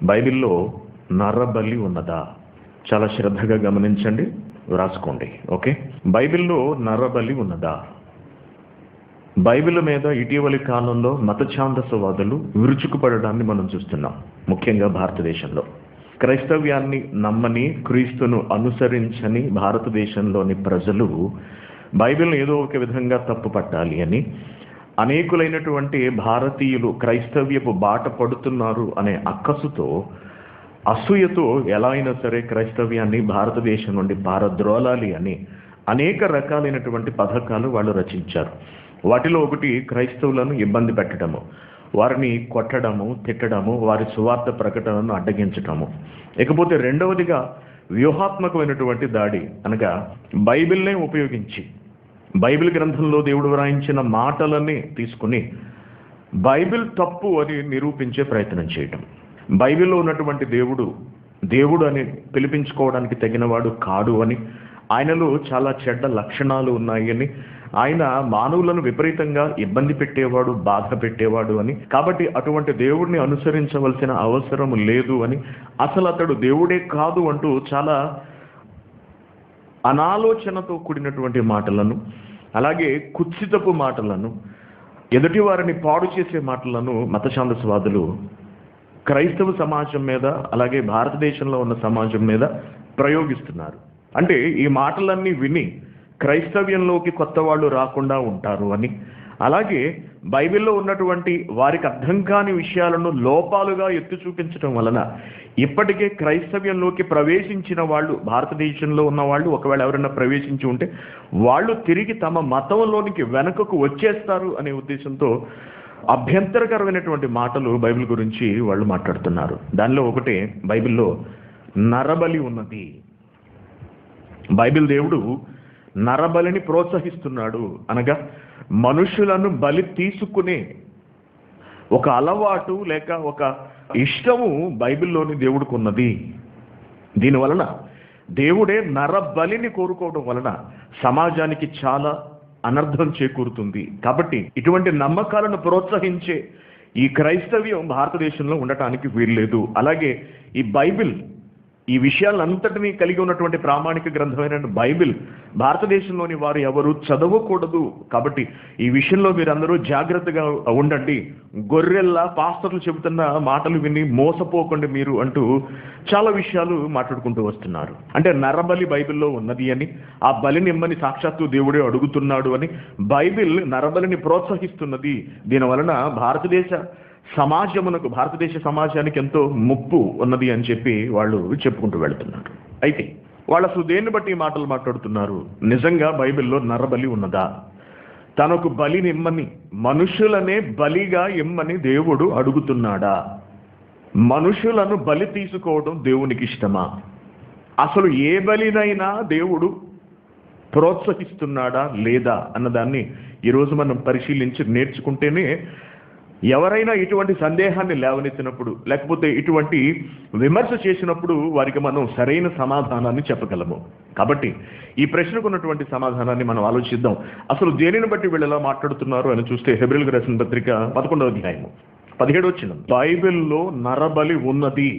బైబిల్లో నరబలి ఉన్నదా చాలా శ్రద్ధగా గమనించండి వ్రాసుకోండి ఓకే బైబిల్లో నరబలి ఉన్నదా బైబిల్ మీద ఇటీవలి కాలంలో మత ఛాందసవాదులు విరుచుకుపడడాన్ని మనం చూస్తున్నాం ముఖ్యంగా భారతదేశంలో క్రైస్తవ్యాన్ని నమ్మని క్రీస్తును అనుసరించని భారతదేశంలోని ప్రజలు బైబిల్ని ఏదో ఒక విధంగా తప్పు పట్టాలి అని అనేకులైనటువంటి భారతీయులు క్రైస్తవ్యపు బాట పడుతున్నారు అనే అక్కసుతో అసూయతో ఎలా అయినా సరే క్రైస్తవ్యాన్ని భారతదేశం నుండి పారద్రోలాలి అని అనేక రకాలైనటువంటి పథకాలు వాళ్ళు రచించారు వాటిలో ఒకటి క్రైస్తవులను ఇబ్బంది పెట్టడము వారిని కొట్టడము తిట్టడము వారి సువార్త ప్రకటనను అడ్డగించటము ఇకపోతే రెండవదిగా వ్యూహాత్మకమైనటువంటి దాడి అనగా బైబిల్నే ఉపయోగించి బైబిల్ గ్రంథంలో దేవుడు వ్రాయించిన మాటలన్నీ తీసుకుని బైబిల్ తప్పు అని నిరూపించే ప్రయత్నం చేయటం బైబిల్లో ఉన్నటువంటి దేవుడు దేవుడు అని పిలిపించుకోవడానికి తగినవాడు కాడు అని ఆయనలో చాలా చెడ్డ లక్షణాలు ఉన్నాయని ఆయన మానవులను విపరీతంగా ఇబ్బంది పెట్టేవాడు బాధ పెట్టేవాడు అని కాబట్టి అటువంటి దేవుడిని అనుసరించవలసిన అవసరం లేదు అని అసలు అతడు దేవుడే కాదు అంటూ చాలా అనాలోచనతో కూడినటువంటి మాటలను అలాగే కుత్సితపు మాటలను ఎదుటి వారిని పాడు చేసే మాటలను మతఛాందస్వాదులు క్రైస్తవ సమాజం మీద అలాగే భారతదేశంలో ఉన్న సమాజం మీద ప్రయోగిస్తున్నారు అంటే ఈ మాటలన్నీ విని క్రైస్తవ్యంలోకి కొత్త వాళ్ళు రాకుండా ఉంటారు అని అలాగే బైబిల్లో ఉన్నటువంటి వారికి అర్థం కాని విషయాలను లోపాలుగా ఎత్తి చూపించడం వలన ఇప్పటికే క్రైస్తవ్యంలోకి ప్రవేశించిన వాళ్ళు భారతదేశంలో ఉన్న వాళ్ళు ఒకవేళ ఎవరైనా ప్రవేశించి ఉంటే వాళ్ళు తిరిగి తమ మతంలోనికి వెనకకు వచ్చేస్తారు అనే ఉద్దేశంతో అభ్యంతరకరమైనటువంటి మాటలు బైబిల్ గురించి వాళ్ళు మాట్లాడుతున్నారు దానిలో ఒకటి బైబిల్లో నరబలి ఉన్నది బైబిల్ దేవుడు నరబలిని ప్రోత్సహిస్తున్నాడు అనగా మనుషులను బలి తీసుకునే ఒక అలవాటు లేక ఒక ఇష్టము బైబిల్లోని దేవుడికి ఉన్నది దీని వలన దేవుడే నరబలిని కోరుకోవడం వలన సమాజానికి చాలా అనర్థం చేకూరుతుంది కాబట్టి ఇటువంటి నమ్మకాలను ప్రోత్సహించే ఈ క్రైస్తవ్యం భారతదేశంలో ఉండటానికి వీల్లేదు అలాగే ఈ బైబిల్ ఈ విషయాలంతటినీ కలిగి ఉన్నటువంటి ప్రామాణిక గ్రంథమైన బైబిల్ భారతదేశంలోని వారు ఎవరు చదవకూడదు కాబట్టి ఈ విషయంలో మీరందరూ జాగ్రత్తగా ఉండండి గొర్రెల్లా పాస్టర్లు చెబుతున్న మాటలు విని మోసపోకండి మీరు అంటూ చాలా విషయాలు మాట్లాడుకుంటూ వస్తున్నారు అంటే నరబలి బైబిల్లో ఉన్నది అని ఆ బలిని ఇమ్మని సాక్షాత్తు దేవుడే అడుగుతున్నాడు అని బైబిల్ నరబలిని ప్రోత్సహిస్తున్నది దీని వలన భారతదేశ సమాజమునకు భారతదేశ సమాజానికి ఎంతో ముప్పు ఉన్నది అని చెప్పి వాళ్ళు చెప్పుకుంటూ వెళ్తున్నారు అయితే వాళ్ళు అసలు దేన్ని బట్టి ఈ మాటలు మాట్లాడుతున్నారు నిజంగా బైబిల్లో నరబలి ఉన్నదా తనకు బలిని ఇమ్మని మనుషులనే బలిగా ఇమ్మని దేవుడు అడుగుతున్నాడా మనుషులను బలి తీసుకోవడం దేవునికి ఇష్టమా అసలు ఏ బలినైనా దేవుడు ప్రోత్సహిస్తున్నాడా లేదా అన్నదాన్ని ఈరోజు మనం పరిశీలించి నేర్చుకుంటేనే ఎవరైనా ఇటువంటి సందేహాన్ని లేవనెత్తినప్పుడు లేకపోతే ఇటువంటి విమర్శ చేసినప్పుడు వారికి మనం సరైన సమాధానాన్ని చెప్పగలము కాబట్టి ఈ ప్రశ్నకు ఉన్నటువంటి సమాధానాన్ని మనం ఆలోచిద్దాం అసలు దేనిని బట్టి వీళ్ళు ఎలా మాట్లాడుతున్నారు అని చూస్తే హెబ్రిల్ రాసిన పత్రిక పదకొండవ అధ్యాయము పదిహేడు వచ్చిన బైబిల్లో నరబలి ఉన్నది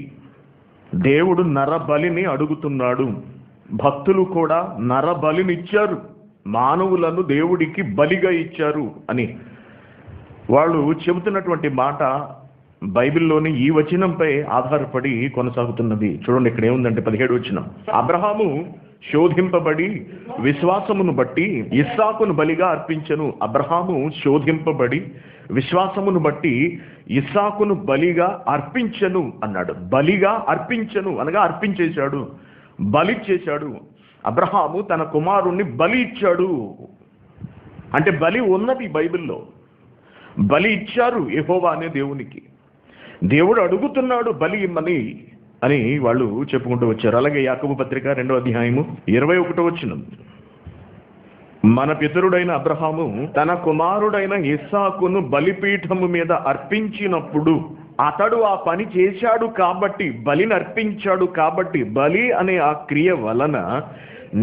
దేవుడు నరబలిని అడుగుతున్నాడు భక్తులు కూడా నరబలినిచ్చారు మానవులను దేవుడికి బలిగా ఇచ్చారు అని వాళ్ళు చెబుతున్నటువంటి మాట బైబిల్లోని ఈ వచనంపై ఆధారపడి కొనసాగుతున్నది చూడండి ఇక్కడ ఏముందంటే పదిహేడు వచనం అబ్రహాము శోధింపబడి విశ్వాసమును బట్టి ఇస్సాకును బలిగా అర్పించను అబ్రహాము శోధింపబడి విశ్వాసమును బట్టి ఇస్సాకును బలిగా అర్పించను అన్నాడు బలిగా అర్పించను అనగా అర్పించేశాడు బలి చేశాడు అబ్రహాము తన కుమారుణ్ణి బలి ఇచ్చాడు అంటే బలి ఉన్నది బైబిల్లో బలి ఇచ్చారు యెహోవా అనే దేవునికి దేవుడు అడుగుతున్నాడు బలి ఇమ్మని అని వాళ్ళు చెప్పుకుంటూ వచ్చారు అలాగే యాకబు పత్రిక రెండో అధ్యాయము ఇరవై ఒకటో వచ్చిన మన పితరుడైన అబ్రహాము తన కుమారుడైన ఇస్సాకును బలిపీఠము మీద అర్పించినప్పుడు అతడు ఆ పని చేశాడు కాబట్టి బలిని అర్పించాడు కాబట్టి బలి అనే ఆ క్రియ వలన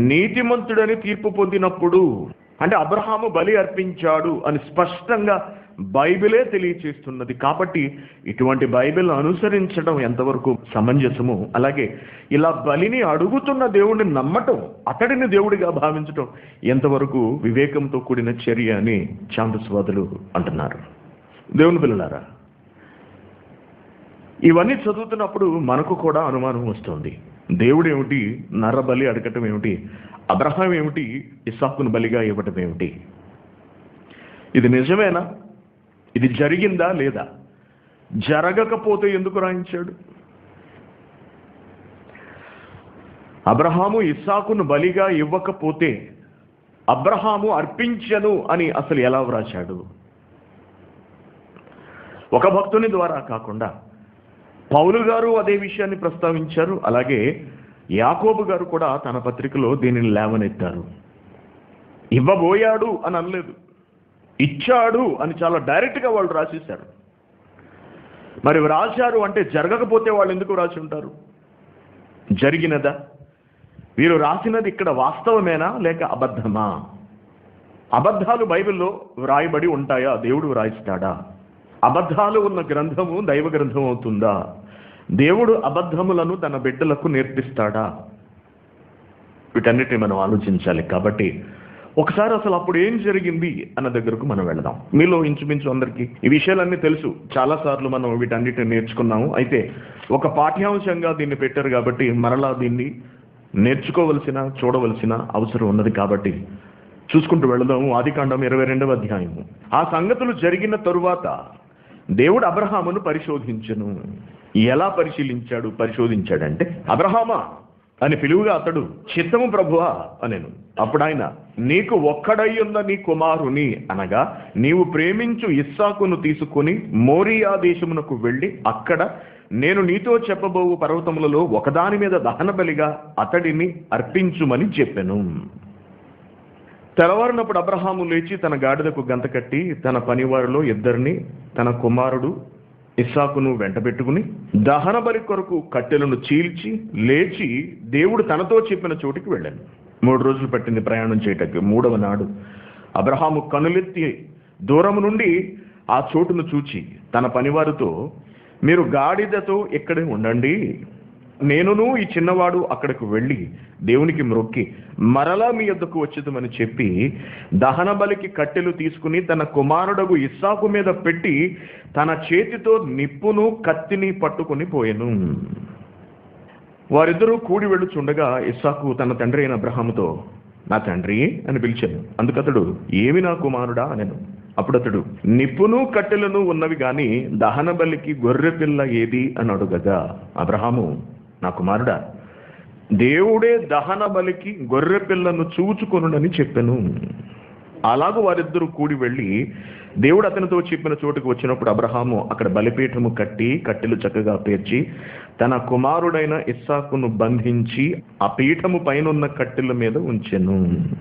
నీతిమంతుడని తీర్పు పొందినప్పుడు అంటే అబ్రహాము బలి అర్పించాడు అని స్పష్టంగా బైబిలే తెలియచేస్తున్నది కాబట్టి ఇటువంటి బైబిల్ అనుసరించడం ఎంతవరకు సమంజసము అలాగే ఇలా బలిని అడుగుతున్న దేవుడిని నమ్మటం అతడిని దేవుడిగా భావించటం ఎంతవరకు వివేకంతో కూడిన చర్య అని చాందస్వాదులు అంటున్నారు దేవుని పిల్లలారా ఇవన్నీ చదువుతున్నప్పుడు మనకు కూడా అనుమానం వస్తుంది దేవుడు ఏమిటి నర బలి అడగటం ఏమిటి అబ్రహాం ఏమిటి ఇస్సాకును బలిగా ఇవ్వటం ఏమిటి ఇది నిజమేనా ఇది జరిగిందా లేదా జరగకపోతే ఎందుకు రాయించాడు అబ్రహాము ఇస్సాకును బలిగా ఇవ్వకపోతే అబ్రహాము అర్పించను అని అసలు ఎలా వ్రాశాడు ఒక భక్తుని ద్వారా కాకుండా పౌలు గారు అదే విషయాన్ని ప్రస్తావించారు అలాగే యాకోబు గారు కూడా తన పత్రికలో దీనిని లేవనెత్తారు ఇవ్వబోయాడు అని అనలేదు ఇచ్చాడు అని చాలా డైరెక్ట్గా వాళ్ళు రాసేశారు మరి రాశారు అంటే జరగకపోతే వాళ్ళు ఎందుకు రాసి ఉంటారు జరిగినదా వీరు రాసినది ఇక్కడ వాస్తవమేనా లేక అబద్ధమా అబద్ధాలు బైబిల్లో వ్రాయబడి ఉంటాయా దేవుడు వ్రాయిస్తాడా అబద్ధాలు ఉన్న గ్రంథము దైవ గ్రంథం అవుతుందా దేవుడు అబద్ధములను తన బిడ్డలకు నేర్పిస్తాడా వీటన్నిటిని మనం ఆలోచించాలి కాబట్టి ఒకసారి అసలు అప్పుడు ఏం జరిగింది అన్న దగ్గరకు మనం వెళదాం మీలో ఇంచుమించు అందరికీ ఈ విషయాలన్నీ తెలుసు చాలా సార్లు మనం వీటన్నిటిని నేర్చుకున్నాము అయితే ఒక పాఠ్యాంశంగా దీన్ని పెట్టారు కాబట్టి మరలా దీన్ని నేర్చుకోవలసిన చూడవలసిన అవసరం ఉన్నది కాబట్టి చూసుకుంటూ వెళదాము ఆదికాండం ఇరవై రెండవ అధ్యాయము ఆ సంగతులు జరిగిన తరువాత దేవుడు అబ్రహామును పరిశోధించను ఎలా పరిశీలించాడు పరిశోధించాడంటే అబ్రహామా అని పిలువుగా అతడు చిత్తము ప్రభువా అనెను అప్పుడు ఆయన నీకు ఒక్కడయ్యున్న నీ కుమారుని అనగా నీవు ప్రేమించు ఇస్సాకును తీసుకుని మోరియా దేశమునకు వెళ్ళి అక్కడ నేను నీతో చెప్పబోవు పర్వతములలో ఒకదాని మీద దహన బలిగా అతడిని అర్పించుమని చెప్పెను తెల్లవారినప్పుడు అబ్రహాము లేచి తన గాడిదకు గంత కట్టి తన పనివారిలో ఇద్దరిని తన కుమారుడు ఇస్సాకును వెంటబెట్టుకుని దహన బలి కొరకు కట్టెలను చీల్చి లేచి దేవుడు తనతో చెప్పిన చోటికి వెళ్ళాను మూడు రోజులు పట్టింది ప్రయాణం చేయటకు మూడవ నాడు అబ్రహాము కనులెత్తి దూరము నుండి ఆ చోటును చూచి తన పనివారితో మీరు గాడిదతో ఇక్కడే ఉండండి నేనును ఈ చిన్నవాడు అక్కడికి వెళ్ళి దేవునికి మ్రొక్కి మరలా మీ యొద్దకు వచ్చేదమని చెప్పి దహన బలికి కట్టెలు తీసుకుని తన కుమారుడగు ఇస్సాకు మీద పెట్టి తన చేతితో నిప్పును కత్తిని పట్టుకుని పోయెను వారిద్దరూ కూడి వెళ్ళుచుండగా ఇస్సాకు తన తండ్రి అయిన అబ్రహాముతో నా తండ్రి అని పిలిచాను అందుకతడు ఏమి నా కుమారుడా అనెను అప్పుడతడు నిప్పును కట్టెలను ఉన్నవి గాని దహన బలికి గొర్రె పిల్ల ఏది అని అడుగగా అబ్రహాము నా కుమారుడా దేవుడే దహన బలికి గొర్రె పిల్లను చూచుకొనుడని చెప్పెను అలాగూ వారిద్దరూ కూడి వెళ్ళి దేవుడు అతనితో చెప్పిన చోటుకు వచ్చినప్పుడు అబ్రహాము అక్కడ బలిపీఠము కట్టి కట్టెలు చక్కగా పేర్చి తన కుమారుడైన ఇస్సాకును బంధించి ఆ పీఠము పైనున్న కట్టెల మీద ఉంచెను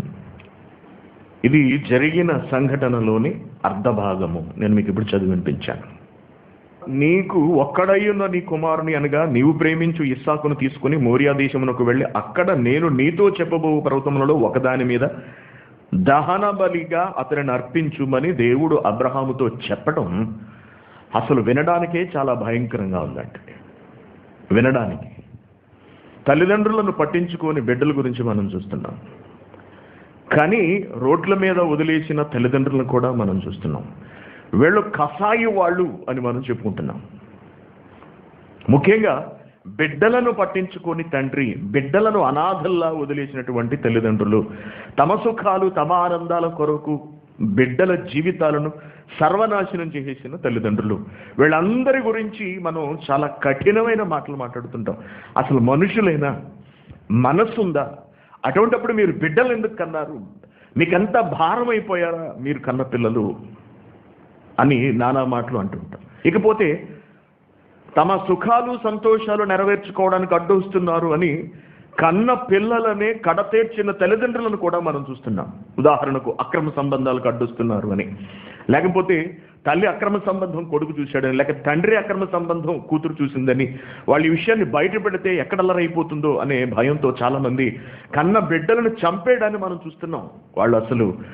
ఇది జరిగిన సంఘటనలోని అర్ధభాగము నేను మీకు ఇప్పుడు చదివి వినిపించాను నీకు ఒక్కడయ్యున్న నీ కుమారుని అనగా నీవు ప్రేమించు ఇస్సాకును తీసుకుని మోరియా దేశమునకు వెళ్ళి అక్కడ నేను నీతో చెప్పబో పర్వతములలో ఒకదాని మీద దహన బలిగా అతనిని అర్పించుమని దేవుడు అబ్రహాముతో చెప్పడం అసలు వినడానికే చాలా భయంకరంగా ఉందండి వినడానికి తల్లిదండ్రులను పట్టించుకొని బిడ్డల గురించి మనం చూస్తున్నాం కానీ రోడ్ల మీద వదిలేసిన తల్లిదండ్రులను కూడా మనం చూస్తున్నాం వీళ్ళు కసాయి వాళ్ళు అని మనం చెప్పుకుంటున్నాం ముఖ్యంగా బిడ్డలను పట్టించుకొని తండ్రి బిడ్డలను అనాథల్లా వదిలేసినటువంటి తల్లిదండ్రులు తమ సుఖాలు తమ ఆనందాల కొరకు బిడ్డల జీవితాలను సర్వనాశనం చేసేసిన తల్లిదండ్రులు వీళ్ళందరి గురించి మనం చాలా కఠినమైన మాటలు మాట్లాడుతుంటాం అసలు మనుషులైనా మనస్సుందా అటువంటప్పుడు మీరు బిడ్డలు ఎందుకు కన్నారు మీకెంత భారం అయిపోయారా మీరు కన్న పిల్లలు అని నానా మాటలు అంటుంటాం ఇకపోతే తమ సుఖాలు సంతోషాలు నెరవేర్చుకోవడానికి అడ్డొస్తున్నారు అని కన్న పిల్లలనే కడతేర్చిన తల్లిదండ్రులను కూడా మనం చూస్తున్నాం ఉదాహరణకు అక్రమ సంబంధాలకు అడ్డొస్తున్నారు అని లేకపోతే తల్లి అక్రమ సంబంధం కొడుకు చూశాడని లేక తండ్రి అక్రమ సంబంధం కూతురు చూసిందని వాళ్ళ ఈ విషయాన్ని బయట పెడితే ఎక్కడల్లరైపోతుందో అనే భయంతో చాలా మంది కన్న బిడ్డలను చంపేయడాన్ని మనం చూస్తున్నాం వాళ్ళు అసలు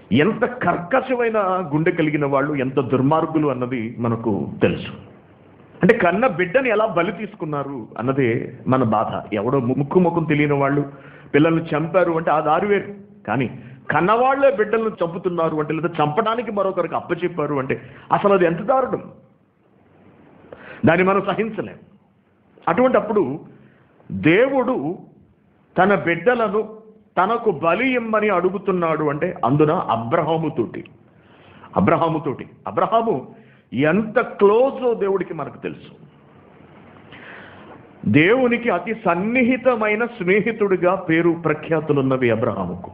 ఎంత కర్కశమైన గుండె కలిగిన వాళ్ళు ఎంత దుర్మార్గులు అన్నది మనకు తెలుసు అంటే కన్న బిడ్డని ఎలా బలి తీసుకున్నారు అన్నదే మన బాధ ఎవడో ముక్కు ముఖం తెలియని వాళ్ళు పిల్లల్ని చంపారు అంటే ఆ దారి వేరు కానీ కన్నవాళ్లే బిడ్డలను చంపుతున్నారు అంటే లేదా చంపడానికి మరొకరికి అప్పచెప్పారు అంటే అసలు అది ఎంత దారుణం దాన్ని మనం సహించలేం అటువంటి అప్పుడు దేవుడు తన బిడ్డలను తనకు బలి ఇమ్మని అడుగుతున్నాడు అంటే అందున అబ్రహాముతోటి అబ్రహాముతోటి అబ్రహాము ఎంత క్లోజో దేవుడికి మనకు తెలుసు దేవునికి అతి సన్నిహితమైన స్నేహితుడిగా పేరు ప్రఖ్యాతులున్నవి అబ్రహాముకు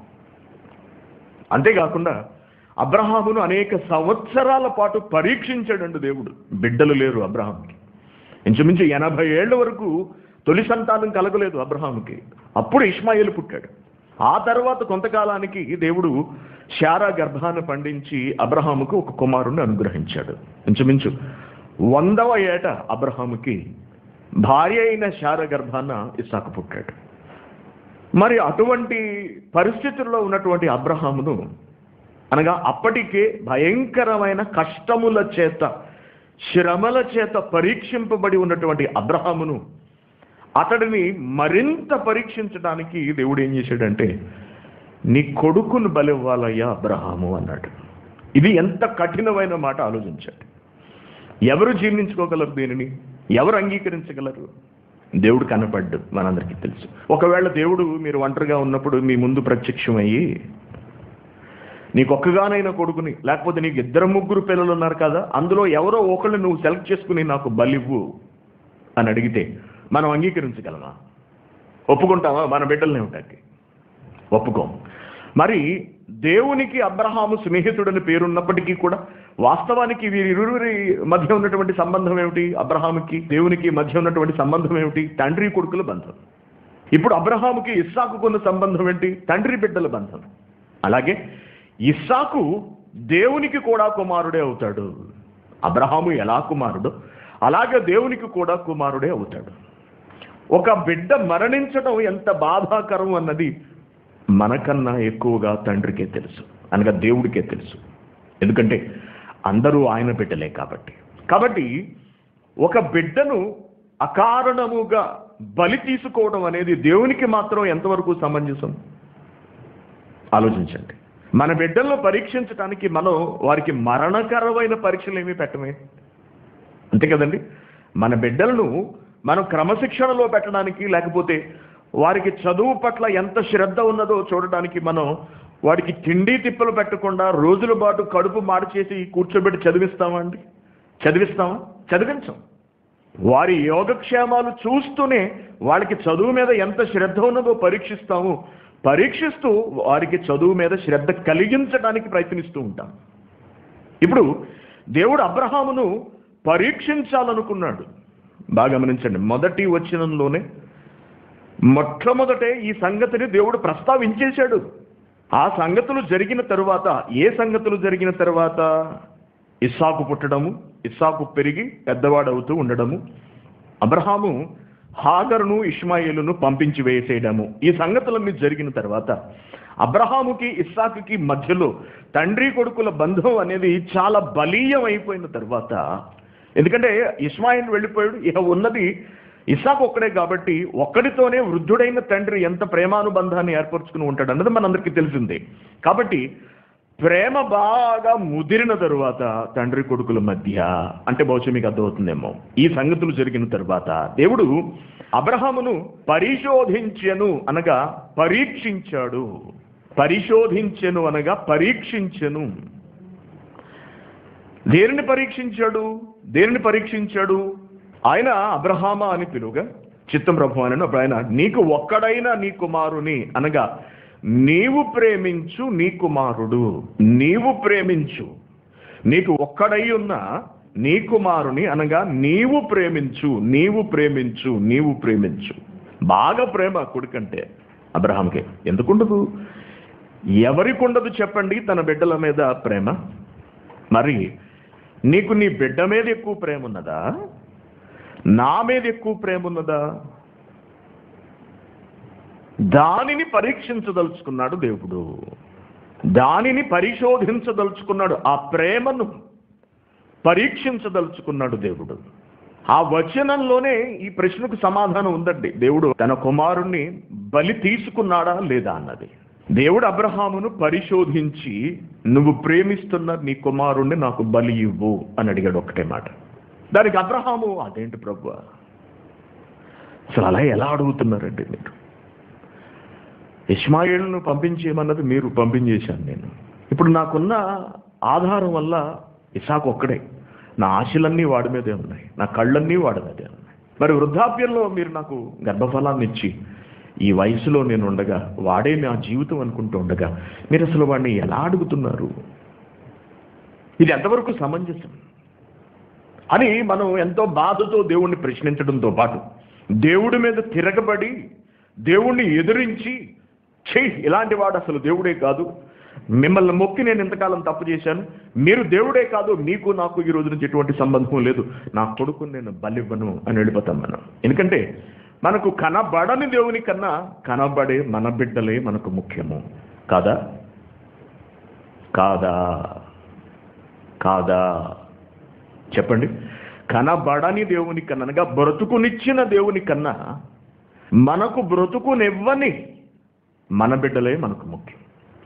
అంతేకాకుండా అబ్రహామును అనేక సంవత్సరాల పాటు పరీక్షించాడండి దేవుడు బిడ్డలు లేరు అబ్రహాంకి ఇంచుమించు ఎనభై ఏళ్ల వరకు తొలి సంతానం కలగలేదు అబ్రహాముకి అప్పుడు ఇష్మాయిల్ పుట్టాడు ఆ తర్వాత కొంతకాలానికి దేవుడు శారా గర్భాన్ని పండించి అబ్రహాముకు ఒక కుమారుణ్ణి అనుగ్రహించాడు ఇంచుమించు వందవ ఏట అబ్రహాముకి భార్య అయిన శార గర్భాన ఇసాకు పుట్టాడు మరి అటువంటి పరిస్థితుల్లో ఉన్నటువంటి అబ్రహామును అనగా అప్పటికే భయంకరమైన కష్టముల చేత శ్రమల చేత పరీక్షింపబడి ఉన్నటువంటి అబ్రహామును అతడిని మరింత పరీక్షించడానికి దేవుడు ఏం చేశాడంటే నీ కొడుకును బలివ్వాలయ్యా అబ్రహాము అన్నాడు ఇది ఎంత కఠినమైన మాట ఆలోచించండి ఎవరు జీర్ణించుకోగలరు దీనిని ఎవరు అంగీకరించగలరు దేవుడు కనపడ్డు మనందరికీ తెలుసు ఒకవేళ దేవుడు మీరు ఒంటరిగా ఉన్నప్పుడు మీ ముందు ప్రత్యక్షమయ్యి నీకు ఒక్కగానైన కొడుకుని లేకపోతే నీకు ఇద్దరు ముగ్గురు పిల్లలు ఉన్నారు కదా అందులో ఎవరో ఒకళ్ళు నువ్వు సెలెక్ట్ చేసుకుని నాకు బలివ్వు అని అడిగితే మనం అంగీకరించగలమా ఒప్పుకుంటామా మన బిడ్డల్ని ఉంటాకి ఒప్పుకోం మరి దేవునికి అబ్రహాము స్నేహితుడని పేరున్నప్పటికీ కూడా వాస్తవానికి వీరిరువురి మధ్య ఉన్నటువంటి సంబంధం ఏమిటి అబ్రహాముకి దేవునికి మధ్య ఉన్నటువంటి సంబంధం ఏమిటి తండ్రి కొడుకుల బంధం ఇప్పుడు అబ్రహాముకి ఇస్సాకుకున్న సంబంధం ఏంటి తండ్రి బిడ్డల బంధం అలాగే ఇస్సాకు దేవునికి కూడా కుమారుడే అవుతాడు అబ్రహాము ఎలా కుమారుడు అలాగే దేవునికి కూడా కుమారుడే అవుతాడు ఒక బిడ్డ మరణించడం ఎంత బాధాకరం అన్నది మనకన్నా ఎక్కువగా తండ్రికే తెలుసు అనగా దేవుడికే తెలుసు ఎందుకంటే అందరూ ఆయన బిడ్డలే కాబట్టి కాబట్టి ఒక బిడ్డను అకారణముగా బలి తీసుకోవడం అనేది దేవునికి మాత్రం ఎంతవరకు సమంజసం ఆలోచించండి మన బిడ్డలను పరీక్షించడానికి మనం వారికి మరణకరమైన పరీక్షలు ఏమీ పెట్టమే అంతే కదండి మన బిడ్డలను మనం క్రమశిక్షణలో పెట్టడానికి లేకపోతే వారికి చదువు పట్ల ఎంత శ్రద్ధ ఉన్నదో చూడడానికి మనం వాడికి తిండి తిప్పలు పెట్టకుండా రోజుల పాటు కడుపు మార్చేసి కూర్చోబెట్టి చదివిస్తామా అండి చదివిస్తామా చదివించం వారి యోగక్షేమాలు చూస్తూనే వాళ్ళకి చదువు మీద ఎంత శ్రద్ధ ఉన్నదో పరీక్షిస్తాము పరీక్షిస్తూ వారికి చదువు మీద శ్రద్ధ కలిగించడానికి ప్రయత్నిస్తూ ఉంటాం ఇప్పుడు దేవుడు అబ్రహామును పరీక్షించాలనుకున్నాడు బాగా గమనించండి మొదటి వచనంలోనే మొట్టమొదటే ఈ సంగతిని దేవుడు ప్రస్తావించేశాడు ఆ సంగతులు జరిగిన తరువాత ఏ సంగతులు జరిగిన తరువాత ఇస్సాకు పుట్టడము ఇస్సాకు పెరిగి పెద్దవాడవుతూ ఉండడము అబ్రహాము హాగరును ఇష్మాయిలును పంపించి వేసేయడము ఈ సంగతులన్నీ జరిగిన తర్వాత అబ్రహాముకి ఇస్సాకుకి మధ్యలో తండ్రి కొడుకుల బంధం అనేది చాలా బలీయం అయిపోయిన తర్వాత ఎందుకంటే ఇస్మాయిల్ వెళ్ళిపోయాడు ఇక ఉన్నది ఇసాక్ ఒక్కడే కాబట్టి ఒక్కడితోనే వృద్ధుడైన తండ్రి ఎంత ప్రేమానుబంధాన్ని ఏర్పరచుకుని ఉంటాడు అన్నది మనందరికీ తెలిసిందే కాబట్టి ప్రేమ బాగా ముదిరిన తరువాత తండ్రి కొడుకుల మధ్య అంటే బహుశా మీకు అర్థమవుతుందేమో ఈ సంగతులు జరిగిన తరువాత దేవుడు అబ్రహామును పరిశోధించెను అనగా పరీక్షించాడు పరిశోధించెను అనగా పరీక్షించెను దేనిని పరీక్షించాడు దేనిని పరీక్షించాడు ఆయన అబ్రహామా అని పిలువగా చిత్తం ప్రభు అని అప్పుడు ఆయన నీకు ఒక్కడైనా నీ కుమారుని అనగా నీవు ప్రేమించు నీ కుమారుడు నీవు ప్రేమించు నీకు ఒక్కడై ఉన్న నీ కుమారుని అనగా నీవు ప్రేమించు నీవు ప్రేమించు నీవు ప్రేమించు బాగా ప్రేమ కొడుకంటే అబ్రహాంకి ఎందుకుండదు ఎవరికి ఉండదు చెప్పండి తన బిడ్డల మీద ప్రేమ మరి నీకు నీ బిడ్డ మీద ఎక్కువ ప్రేమ ఉన్నదా నా మీద ఎక్కువ ప్రేమ ఉన్నదా దానిని పరీక్షించదలుచుకున్నాడు దేవుడు దానిని పరిశోధించదలుచుకున్నాడు ఆ ప్రేమను పరీక్షించదలుచుకున్నాడు దేవుడు ఆ వచనంలోనే ఈ ప్రశ్నకు సమాధానం ఉందండి దేవుడు తన కుమారుణ్ణి బలి తీసుకున్నాడా లేదా అన్నది దేవుడు అబ్రహామును పరిశోధించి నువ్వు ప్రేమిస్తున్న నీ కుమారుణ్ణి నాకు బలి ఇవ్వు అని అడిగాడు ఒకటే మాట దానికి అబ్రహాము అదేంటి ప్రభు అసలు అలా ఎలా అడుగుతున్నారండి మీరు ఇస్మాయిల్ను పంపించేయమన్నది మీరు పంపించేశాను నేను ఇప్పుడు నాకున్న ఆధారం వల్ల ఇసాకు ఒక్కడే నా ఆశలన్నీ వాడి మీదే ఉన్నాయి నా కళ్ళన్నీ వాడి మీదే ఉన్నాయి మరి వృద్ధాప్యంలో మీరు నాకు గర్భఫలాన్ని ఇచ్చి ఈ వయసులో నేను ఉండగా వాడే నా జీవితం అనుకుంటూ ఉండగా మీరు అసలు వాడిని ఎలా అడుగుతున్నారు ఇది ఎంతవరకు సమంజసం అని మనం ఎంతో బాధతో దేవుణ్ణి ప్రశ్నించడంతో పాటు దేవుడి మీద తిరగబడి దేవుణ్ణి ఎదిరించి చెయ్యి ఇలాంటి వాడు అసలు దేవుడే కాదు మిమ్మల్ని మొక్కి నేను ఎంతకాలం తప్పు చేశాను మీరు దేవుడే కాదు మీకు నాకు ఈ రోజు నుంచి ఎటువంటి సంబంధం లేదు నా కొడుకుని నేను బలివ్వను అని వెళ్ళిపోతాం మనం ఎందుకంటే మనకు కనబడని దేవుని కన్నా కనబడే మన బిడ్డలే మనకు ముఖ్యము కాదా కాదా కాదా చెప్పండి కనబడని దేవుని కన్నా అనగా బ్రతుకునిచ్చిన దేవుని కన్నా మనకు బ్రతుకునివ్వని మన బిడ్డలే మనకు ముఖ్యం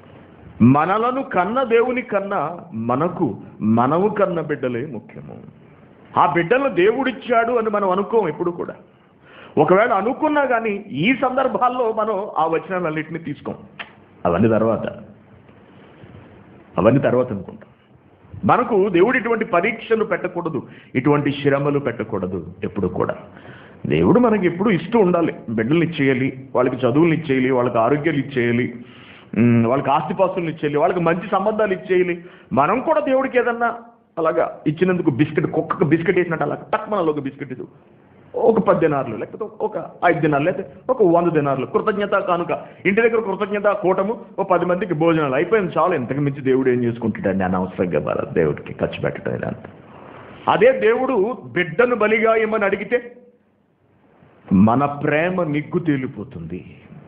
మనలను కన్న దేవుని కన్నా మనకు మనము కన్న బిడ్డలే ముఖ్యము ఆ బిడ్డలను దేవుడిచ్చాడు అని మనం అనుకోం ఎప్పుడు కూడా ఒకవేళ అనుకున్నా కానీ ఈ సందర్భాల్లో మనం ఆ వచనాలన్నింటినీ తీసుకోం అవన్నీ తర్వాత అవన్నీ తర్వాత అనుకుంటాం మనకు దేవుడు ఇటువంటి పరీక్షలు పెట్టకూడదు ఇటువంటి శ్రమలు పెట్టకూడదు ఎప్పుడు కూడా దేవుడు మనకి ఎప్పుడు ఇస్తూ ఉండాలి బిడ్డలు ఇచ్చేయాలి వాళ్ళకి చదువులు ఇచ్చేయాలి వాళ్ళకి ఆరోగ్యాలు ఇచ్చేయాలి ఉమ్, వాళ్ళకి ఆస్తిపాస్తులు ఇచ్చేయాలి వాళ్ళకి మంచి సంబంధాలు ఇచ్చేయాలి మనం కూడా దేవుడికి ఏదన్నా అలాగా ఇచ్చినందుకు బిస్కెట్ కుక్కకు బిస్కెట్ వేసినట్టు అలా టక్ మనలో ఒక బిస్కెట్ ఇవ్వు. ఒక పది దినార్లు లేకపోతే ఒక ఐదు దినాలు లేకపోతే ఒక వంద దినార్లు కృతజ్ఞత కానుక ఇంటి దగ్గర కృతజ్ఞత కూటము ఓ పది మందికి భోజనాలు అయిపోయింది చాలు ఇంతకు మించి దేవుడు ఏం చేసుకుంటాడండి అనవసరంగా బాల దేవుడికి ఖర్చు పెట్టడం ఇదంతా అదే దేవుడు బిడ్డను బలిగా ఇమ్మని అడిగితే మన ప్రేమ నిగ్గు తేలిపోతుంది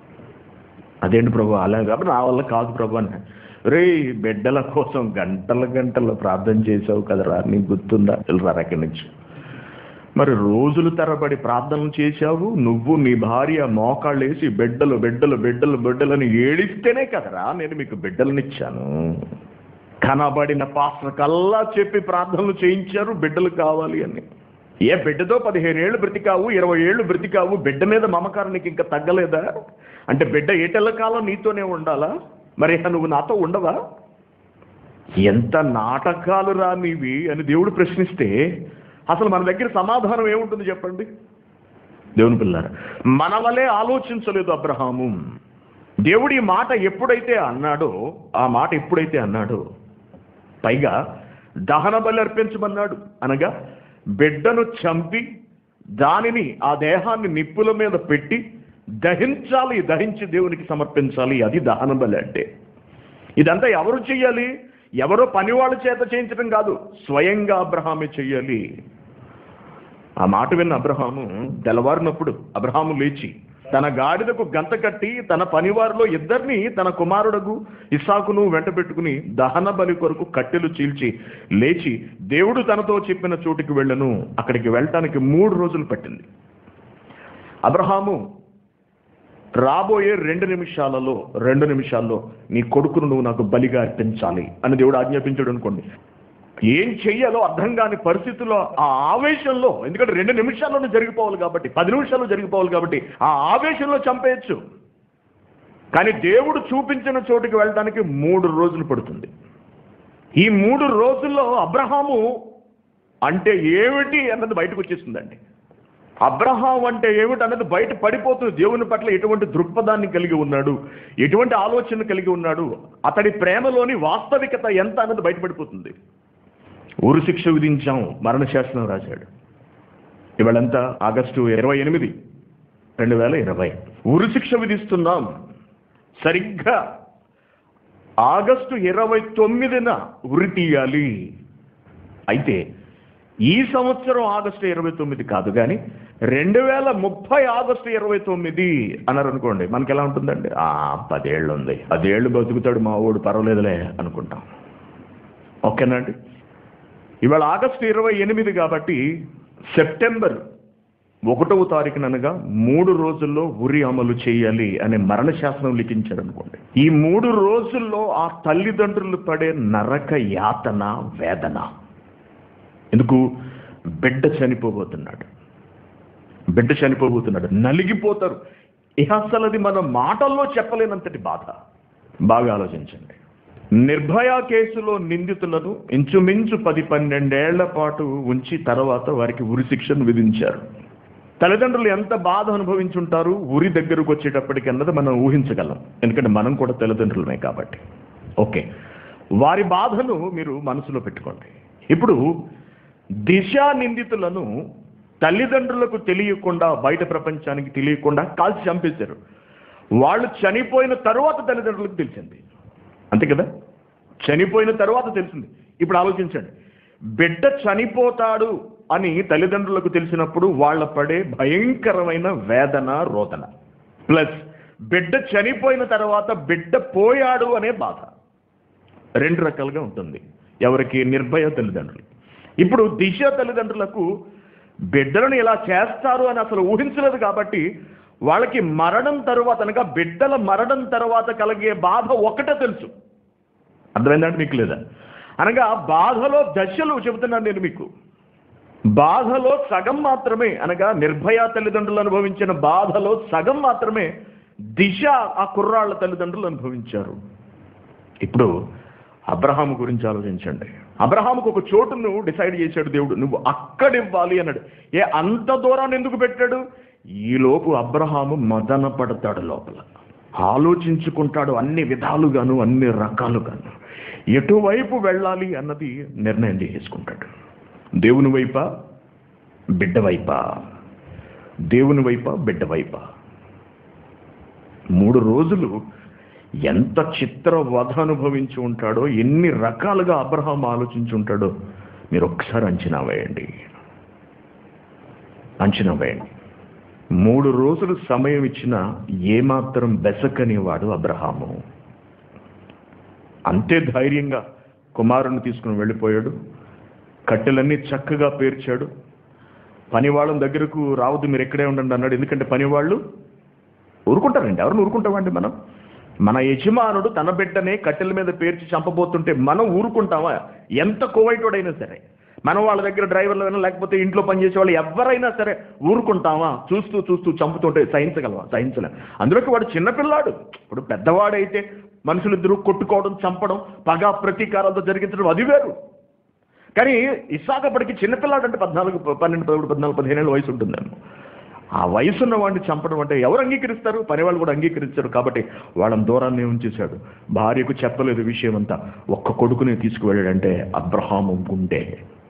అదేంటి ప్రభు అలా కాబట్టి నా వల్ల కాదు ప్రభు అని రే బిడ్డల కోసం గంటల గంటలు ప్రార్థన చేసావు కదరా నీకు గుర్తుందా వెళ్ళరా అక్కడి నుంచి మరి రోజులు తరబడి ప్రార్థనలు చేశావు నువ్వు నీ భార్య మోకాళ్ళు వేసి బిడ్డలు బిడ్డలు బిడ్డలు బిడ్డలని ఏడిస్తేనే కదరా నేను మీకు బిడ్డలనిచ్చాను కనబడిన పాస్టర్ కల్లా చెప్పి ప్రార్థనలు చేయించారు బిడ్డలు కావాలి అని ఏ బిడ్డతో పదిహేను ఏళ్ళు బ్రతికావు ఇరవై ఏళ్ళు బ్రతికావు బిడ్డ మీద మమకారం నీకు ఇంకా తగ్గలేదా అంటే బిడ్డ ఏటెల్ల కాలం నీతోనే ఉండాలా మరి ఇక నువ్వు నాతో ఉండవా ఎంత నాటకాలు రా నీవి అని దేవుడు ప్రశ్నిస్తే అసలు మన దగ్గర సమాధానం ఏముంటుంది చెప్పండి దేవుని పిల్లారా మన వలే ఆలోచించలేదు అబ్రహాము దేవుడు ఈ మాట ఎప్పుడైతే అన్నాడో ఆ మాట ఎప్పుడైతే అన్నాడో పైగా దహన బలి అర్పించమన్నాడు అనగా బిడ్డను చంపి దానిని ఆ దేహాన్ని నిప్పుల మీద పెట్టి దహించాలి దహించి దేవునికి సమర్పించాలి అది దహన బలి అంటే ఇదంతా ఎవరు చెయ్యాలి ఎవరో పనివాళ్ళ చేత చేయించడం కాదు స్వయంగా అబ్రహామే చెయ్యాలి ఆ మాట విన్న అబ్రహాము తెల్లవారినప్పుడు అబ్రహాము లేచి తన గాడిదకు గంత కట్టి తన పనివారిలో ఇద్దరిని తన కుమారుడగు ఇసాకును వెంట పెట్టుకుని దహన బలి కొరకు కట్టెలు చీల్చి లేచి దేవుడు తనతో చెప్పిన చోటికి వెళ్ళను అక్కడికి వెళ్ళటానికి మూడు రోజులు పట్టింది అబ్రహాము రాబోయే రెండు నిమిషాలలో రెండు నిమిషాల్లో నీ కొడుకును నువ్వు నాకు బలిగా అర్పించాలి అని దేవుడు ఆజ్ఞాపించాడు అనుకోండి ఏం చెయ్యాలో అర్థం కాని పరిస్థితుల్లో ఆ ఆవేశంలో ఎందుకంటే రెండు నిమిషాల్లోనే జరిగిపోవాలి కాబట్టి పది నిమిషాల్లో జరిగిపోవాలి కాబట్టి ఆ ఆవేశంలో చంపేయచ్చు కానీ దేవుడు చూపించిన చోటుకి వెళ్ళడానికి మూడు రోజులు పడుతుంది ఈ మూడు రోజుల్లో అబ్రహాము అంటే ఏమిటి అన్నది బయటకు వచ్చేస్తుందండి అబ్రహాం అంటే ఏమిటి అన్నది బయట పడిపోతుంది దేవుని పట్ల ఎటువంటి దృక్పథాన్ని కలిగి ఉన్నాడు ఎటువంటి ఆలోచన కలిగి ఉన్నాడు అతడి ప్రేమలోని వాస్తవికత ఎంత అన్నది బయటపడిపోతుంది ఊరు శిక్ష విధించాం మరణశాసనం రాశాడు ఇవాళంతా ఆగస్టు ఇరవై ఎనిమిది రెండు వేల ఇరవై ఉరి శిక్ష విధిస్తున్నాం సరిగ్గా ఆగస్టు ఇరవై తొమ్మిదిన ఉరి తీయాలి అయితే ఈ సంవత్సరం ఆగస్టు ఇరవై తొమ్మిది కాదు కానీ రెండు వేల ముప్పై ఆగస్టు ఇరవై తొమ్మిది అన్నారు అనుకోండి మనకి ఎలా ఉంటుందండి ఆ పదేళ్ళు ఉంది పదేళ్ళు బతుకుతాడు మా ఊడు పర్వాలేదులే అనుకుంటాం ఓకేనండి ఇవాళ ఆగస్టు ఇరవై ఎనిమిది కాబట్టి సెప్టెంబర్ ఒకటవ తారీఖుననగా మూడు రోజుల్లో ఉరి అమలు చేయాలి అనే మరణ శాసనం లిఖించారు అనుకోండి ఈ మూడు రోజుల్లో ఆ తల్లిదండ్రులు పడే నరక యాతన వేదన ఎందుకు బిడ్డ చనిపోబోతున్నాడు బిడ్డ చనిపోబోతున్నాడు నలిగిపోతారు ఇహ అసలు అది మన మాటల్లో చెప్పలేనంతటి బాధ బాగా ఆలోచించండి నిర్భయ కేసులో నిందితులను ఇంచుమించు పది పన్నెండేళ్ల పాటు ఉంచి తర్వాత వారికి ఉరి శిక్షను విధించారు తల్లిదండ్రులు ఎంత బాధ అనుభవించుంటారు ఉరి దగ్గరకు వచ్చేటప్పటికి అన్నది మనం ఊహించగలం ఎందుకంటే మనం కూడా తల్లిదండ్రులమే కాబట్టి ఓకే వారి బాధను మీరు మనసులో పెట్టుకోండి ఇప్పుడు దిశ నిందితులను తల్లిదండ్రులకు తెలియకుండా బయట ప్రపంచానికి తెలియకుండా కాల్చి చంపేశారు వాళ్ళు చనిపోయిన తరువాత తల్లిదండ్రులకు తెలిసింది అంతే కదా చనిపోయిన తరువాత తెలిసింది ఇప్పుడు ఆలోచించండి బిడ్డ చనిపోతాడు అని తల్లిదండ్రులకు తెలిసినప్పుడు వాళ్ళ పడే భయంకరమైన వేదన రోదన ప్లస్ బిడ్డ చనిపోయిన తర్వాత బిడ్డ పోయాడు అనే బాధ రెండు రకాలుగా ఉంటుంది ఎవరికి నిర్భయ తల్లిదండ్రులు ఇప్పుడు దిశ తల్లిదండ్రులకు బిడ్డలను ఇలా చేస్తారు అని అసలు ఊహించలేదు కాబట్టి వాళ్ళకి మరణం తరువాత అనగా బిడ్డల మరణం తర్వాత కలిగే బాధ ఒకటే తెలుసు అర్థమైందంటే మీకు లేదా అనగా బాధలో దశలు చెబుతున్నాను నేను మీకు బాధలో సగం మాత్రమే అనగా నిర్భయ తల్లిదండ్రులు అనుభవించిన బాధలో సగం మాత్రమే దిశ ఆ కుర్రాళ్ళ తల్లిదండ్రులు అనుభవించారు ఇప్పుడు అబ్రహాము గురించి ఆలోచించండి అబ్రహాముకు ఒక చోటును డిసైడ్ చేశాడు దేవుడు నువ్వు అక్కడ ఇవ్వాలి అన్నాడు ఏ అంత దూరాన్ని ఎందుకు పెట్టాడు ఈలోపు అబ్రహాము మదన పడతాడు లోపల ఆలోచించుకుంటాడు అన్ని విధాలుగాను అన్ని రకాలుగాను ఎటువైపు వెళ్ళాలి అన్నది నిర్ణయం చేసుకుంటాడు దేవుని వైపా బిడ్డ వైపా దేవుని వైపా బిడ్డ వైపా మూడు రోజులు ఎంత చిత్ర వధ అనుభవించి ఉంటాడో ఎన్ని రకాలుగా అబ్రహాం ఆలోచించి ఉంటాడో మీరు ఒక్కసారి అంచనా వేయండి అంచనా వేయండి మూడు రోజులు సమయం ఇచ్చిన ఏమాత్రం బెసకనివాడు అబ్రహాము అంతే ధైర్యంగా కుమారుని తీసుకుని వెళ్ళిపోయాడు కట్టెలన్నీ చక్కగా పేర్చాడు పనివాళ్ళం దగ్గరకు రావద్దు మీరు ఎక్కడే ఉండండి అన్నాడు ఎందుకంటే పనివాళ్ళు ఊరుకుంటారండి ఎవరిని ఊరుకుంటామండి మనం మన యజమానుడు తన బిడ్డనే కట్టెల మీద పేర్చి చంపబోతుంటే మనం ఊరుకుంటామా ఎంత కోవైటోడైనా సరే మనం వాళ్ళ దగ్గర డ్రైవర్లు అయినా లేకపోతే ఇంట్లో పనిచేసే వాళ్ళు ఎవరైనా సరే ఊరుకుంటామా చూస్తూ చూస్తూ చంపుతుంటే సహించగలవా సహించలేం అందులోకి వాడు చిన్నపిల్లాడు ఇప్పుడు పెద్దవాడైతే మనుషులిద్దరూ కొట్టుకోవడం చంపడం పగ ప్రతీకారాలతో జరిగించడం అది వేరు కానీ ఇసాకప్పటికి చిన్నపిల్లాడు అంటే పద్నాలుగు పన్నెండు పదమూడు పద్నాలుగు పదిహేను ఏళ్ళ వయసు ఉంటుందేమో ఆ వయసున్న వాడిని చంపడం అంటే ఎవరు అంగీకరిస్తారు పని వాళ్ళు కూడా అంగీకరించారు కాబట్టి వాళ్ళని దూరాన్ని ఉంచేశాడు భార్యకు చెప్పలేదు విషయం అంతా ఒక్క కొడుకుని తీసుకువెళ్ళాడంటే అబ్రహాము గుండె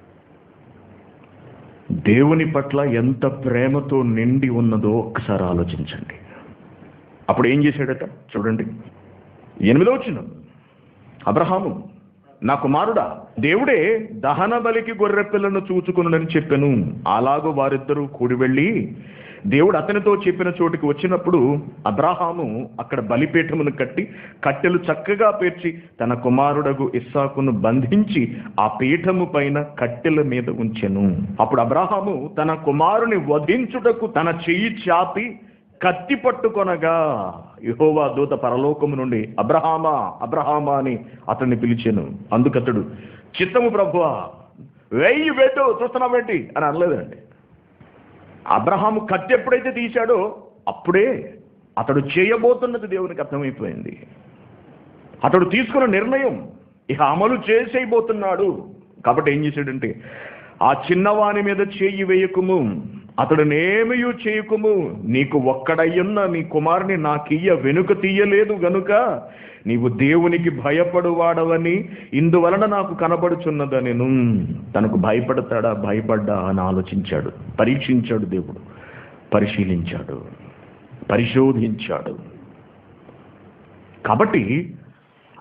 దేవుని పట్ల ఎంత ప్రేమతో నిండి ఉన్నదో ఒక్కసారి ఆలోచించండి అప్పుడు ఏం చేశాడట చూడండి ఎనిమిదో వచ్చిన అబ్రహాము నా కుమారుడా దేవుడే దహన బలికి గొర్రె పిల్లను చూచుకునునని చెప్పెను అలాగూ వారిద్దరూ కూడి వెళ్ళి దేవుడు అతనితో చెప్పిన చోటికి వచ్చినప్పుడు అబ్రాహాము అక్కడ బలిపీఠమును కట్టి కట్టెలు చక్కగా పేర్చి తన కుమారుడగు ఇస్సాకును బంధించి ఆ పీఠము పైన కట్టెల మీద ఉంచెను అప్పుడు అబ్రాహాము తన కుమారుని వధించుటకు తన చెయ్యి చాపి కత్తి పట్టుకొనగా యహోవా దూత పరలోకము నుండి అబ్రహామా అబ్రహామా అని అతన్ని పిలిచాను అందుకతడు చిత్తము ప్రభువా వెయ్యి పెట్టు చూస్తున్నావేంటి అని అనలేదండి అబ్రహాము కత్తి ఎప్పుడైతే తీశాడో అప్పుడే అతడు చేయబోతున్నది దేవునికి అర్థమైపోయింది అతడు తీసుకున్న నిర్ణయం ఇక అమలు చేసేయబోతున్నాడు కాబట్టి ఏం చేశాడంటే ఆ చిన్నవాని మీద చేయి వేయకుము అతడునేమయూ చేయకుము నీకు ఒక్కడయ్యున్న నీ కుమారుని నాకియ్య వెనుక తీయలేదు గనుక నీవు దేవునికి భయపడువాడవని ఇందువలన నాకు కనబడుచున్నదనెను తనకు భయపడతాడా భయపడ్డా అని ఆలోచించాడు పరీక్షించాడు దేవుడు పరిశీలించాడు పరిశోధించాడు కాబట్టి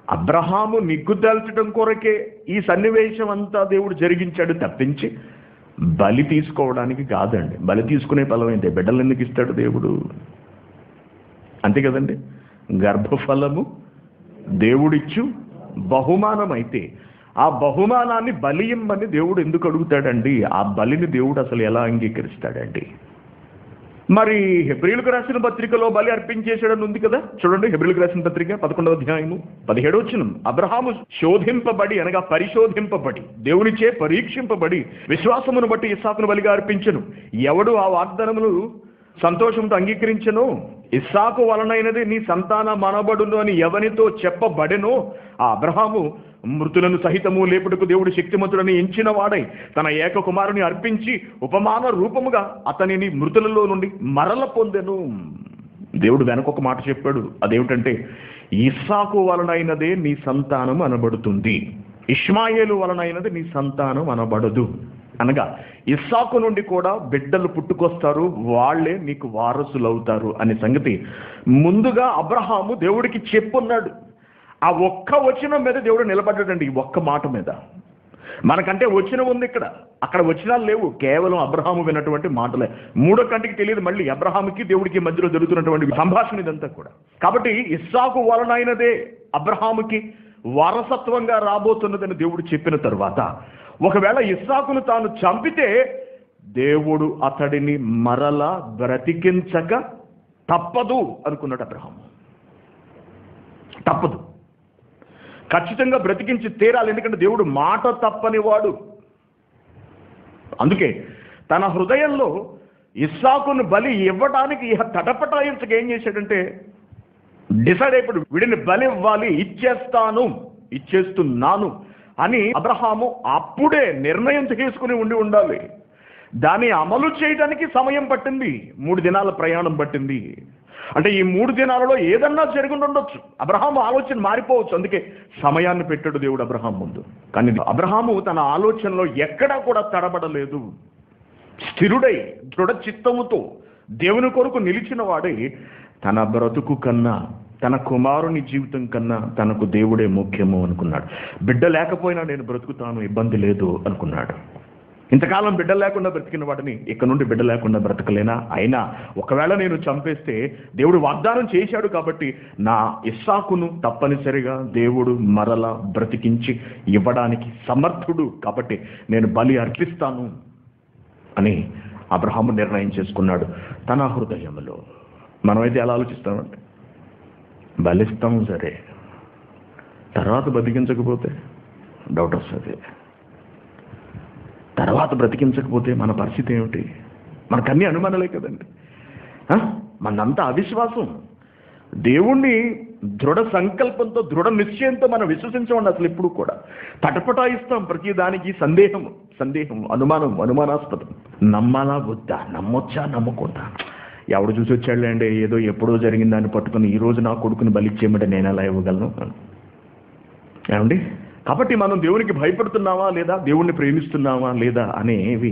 అబ్రహాము నిగ్గు తేల్చడం కొరకే ఈ సన్నివేశం అంతా దేవుడు జరిగించాడు తప్పించి బలి తీసుకోవడానికి కాదండి బలి తీసుకునే ఫలం ఏంటి బిడ్డలు ఎందుకు ఇస్తాడు దేవుడు అంతే కదండి గర్భఫలము దేవుడిచ్చు బహుమానం అయితే ఆ బహుమానాన్ని బలి ఇమ్మని దేవుడు ఎందుకు అడుగుతాడండి ఆ బలిని దేవుడు అసలు ఎలా అంగీకరిస్తాడండి మరి హెబ్రిల్కు రాసిన పత్రికలో బలి అర్పించేసాడని ఉంది కదా చూడండి హెబ్రిల్కు రాసిన పత్రిక పదకొండవ అధ్యాయము పదిహేడో వచ్చిన అబ్రహాము శోధింపబడి అనగా పరిశోధింపబడి దేవునిచే పరీక్షింపబడి విశ్వాసమును బట్టి ఇస్సాకును బలిగా అర్పించను ఎవడు ఆ వాగ్దానములు సంతోషంతో అంగీకరించను ఇస్సాకు వలనైనది నీ సంతాన మనబడును అని ఎవనితో చెప్పబడెనో ఆ అబ్రహాము మృతులను సహితము లేపుటకు దేవుడు శక్తిమంతుడని ఎంచిన వాడై తన ఏక కుమారుని అర్పించి ఉపమాన రూపముగా అతనిని మృతులలో నుండి మరల పొందెను దేవుడు వెనక ఒక మాట చెప్పాడు అదేమిటంటే ఇస్సాకు వలనైనదే నీ సంతానం అనబడుతుంది ఇష్మాయేలు వలనైనది నీ సంతానం అనబడదు అనగా ఇస్సాకు నుండి కూడా బిడ్డలు పుట్టుకొస్తారు వాళ్ళే నీకు వారసులు అవుతారు అనే సంగతి ముందుగా అబ్రహాము దేవుడికి చెప్పున్నాడు ఆ ఒక్క వచనం మీద దేవుడు నిలబడ్డాడండి ఈ ఒక్క మాట మీద మనకంటే వచనం ఉంది ఇక్కడ అక్కడ వచనాలు లేవు కేవలం అబ్రహాము విన్నటువంటి మాటలే మూడో కంటికి తెలియదు మళ్ళీ అబ్రహాముకి దేవుడికి మధ్యలో జరుగుతున్నటువంటి సంభాషణ ఇదంతా కూడా కాబట్టి ఇస్సాకు వలనైనదే అబ్రహాముకి వారసత్వంగా రాబోతున్నదని దేవుడు చెప్పిన తరువాత ఒకవేళ ఇస్సాకును తాను చంపితే దేవుడు అతడిని మరల బ్రతికించక తప్పదు అనుకున్నాడు అబ్రహాము తప్పదు ఖచ్చితంగా బ్రతికించి తీరాలి ఎందుకంటే దేవుడు మాట తప్పని వాడు అందుకే తన హృదయంలో ఇస్సాకును బలి ఇవ్వడానికి ఇహ తటపటాయించక ఏం చేశాడంటే డిసైడ్ అయిపోయాడు వీడిని బలి ఇవ్వాలి ఇచ్చేస్తాను ఇచ్చేస్తున్నాను అని అబ్రహాము అప్పుడే నిర్ణయం తీసుకుని ఉండి ఉండాలి దాన్ని అమలు చేయడానికి సమయం పట్టింది మూడు దినాల ప్రయాణం పట్టింది అంటే ఈ మూడు దినాలలో ఏదన్నా జరిగి ఉండొచ్చు అబ్రహాం ఆలోచన మారిపోవచ్చు అందుకే సమయాన్ని పెట్టాడు దేవుడు అబ్రహాం ముందు కానీ అబ్రహాము తన ఆలోచనలో ఎక్కడా కూడా తడబడలేదు స్థిరుడై దృఢ చిత్తముతో దేవుని కొరకు నిలిచిన వాడై తన బ్రతుకు కన్నా తన కుమారుని జీవితం కన్నా తనకు దేవుడే ముఖ్యము అనుకున్నాడు బిడ్డ లేకపోయినా నేను బ్రతుకుతాను ఇబ్బంది లేదు అనుకున్నాడు ఇంతకాలం బిడ్డ లేకుండా బ్రతికిన వాడిని ఇక్కడ నుండి బిడ్డ లేకుండా బ్రతకలేనా అయినా ఒకవేళ నేను చంపేస్తే దేవుడు వాగ్దానం చేశాడు కాబట్టి నా ఇస్సాకును తప్పనిసరిగా దేవుడు మరల బ్రతికించి ఇవ్వడానికి సమర్థుడు కాబట్టి నేను బలి అర్పిస్తాను అని అబ్రహాము నిర్ణయం చేసుకున్నాడు తన హృదయంలో మనమైతే ఎలా ఆలోచిస్తామంటే బలిస్తాం సరే తర్వాత బతికించకపోతే డౌట్ వస్తుంది తర్వాత బ్రతికించకపోతే మన పరిస్థితి ఏమిటి మనకు అన్ని అనుమానాలే కదండి ఆ? మనంతా అవిశ్వాసం దేవుణ్ణి దృఢ సంకల్పంతో దృఢ నిశ్చయంతో మనం విశ్వసించమండి అసలు ఎప్పుడు కూడా తటపటాయిస్తాం ప్రతి దానికి సందేహం సందేహం అనుమానం అనుమానాస్పదం నమ్మాలా వద్దా నమ్మొచ్చా నమ్మకూడదా ఎవడు చూసి వచ్చాడులే అంటే ఏదో ఎప్పుడో జరిగిన దాన్ని పట్టుకుని ఈ రోజు నా కొడుకుని బలిచ్చేయమంటే నేను ఎలా ఇవ్వగలను ఏమండి కాబట్టి మనం దేవునికి భయపడుతున్నావా లేదా దేవుణ్ణి ప్రేమిస్తున్నావా లేదా అనేవి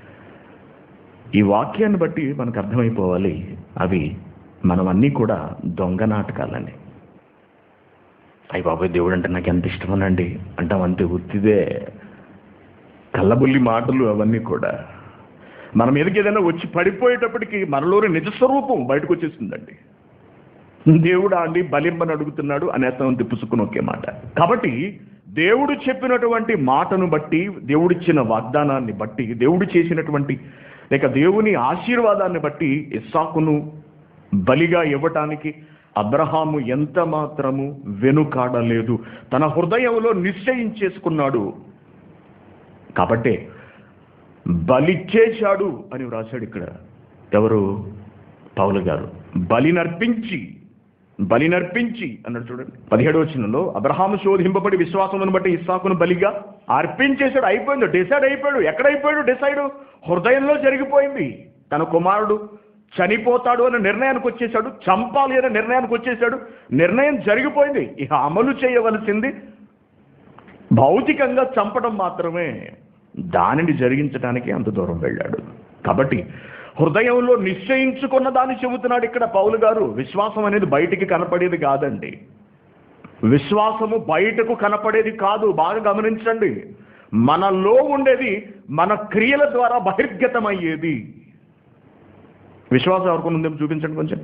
ఈ వాక్యాన్ని బట్టి మనకు అర్థమైపోవాలి అవి మనం అన్నీ కూడా దొంగ నాటకాలని అయ్యి బాబాయ్ దేవుడు అంటే నాకు ఎంత ఇష్టమనండి అంటాం అంతే ఉత్తిదే కళ్ళబుల్లి మాటలు అవన్నీ కూడా మన మీదకి ఏదైనా వచ్చి పడిపోయేటప్పటికి మనలోని నిజస్వరూపం బయటకు వచ్చేస్తుందండి దేవుడా అండి బలింబని అడుగుతున్నాడు అనేస్తాం తిప్పుసుకుని ఒకే మాట కాబట్టి దేవుడు చెప్పినటువంటి మాటను బట్టి దేవుడిచ్చిన వాగ్దానాన్ని బట్టి దేవుడు చేసినటువంటి లేక దేవుని ఆశీర్వాదాన్ని బట్టి ఇస్సాకును బలిగా ఇవ్వటానికి అబ్రహాము ఎంత మాత్రము వెనుకాడలేదు తన హృదయంలో నిశ్చయించేసుకున్నాడు కాబట్టే బలిచ్చేశాడు అని వ్రాశాడు ఇక్కడ ఎవరు పౌలు గారు బలినర్పించి బలినర్పించి అన్నాడు చూడండి పదిహేడు వచనంలో అబ్రహాము శోధింపబడి విశ్వాసమును బట్టి ఇస్సాకును బలిగా అర్పించేశాడు అయిపోయింది డిసైడ్ అయిపోయాడు ఎక్కడైపోయాడు డిసైడ్ హృదయంలో జరిగిపోయింది తన కుమారుడు చనిపోతాడు అనే నిర్ణయానికి వచ్చేసాడు చంపాలి అనే నిర్ణయానికి వచ్చేసాడు నిర్ణయం జరిగిపోయింది ఇక అమలు చేయవలసింది భౌతికంగా చంపడం మాత్రమే దానిని జరిగించడానికి అంత దూరం వెళ్ళాడు కాబట్టి హృదయంలో నిశ్చయించుకున్న దాన్ని చెబుతున్నాడు ఇక్కడ పౌలు గారు విశ్వాసం అనేది బయటికి కనపడేది కాదండి విశ్వాసము బయటకు కనపడేది కాదు బాగా గమనించండి మనలో ఉండేది మన క్రియల ద్వారా బహిర్గతమయ్యేది విశ్వాసం ఎవరికి ఉందేమో చూపించండి కొంచెం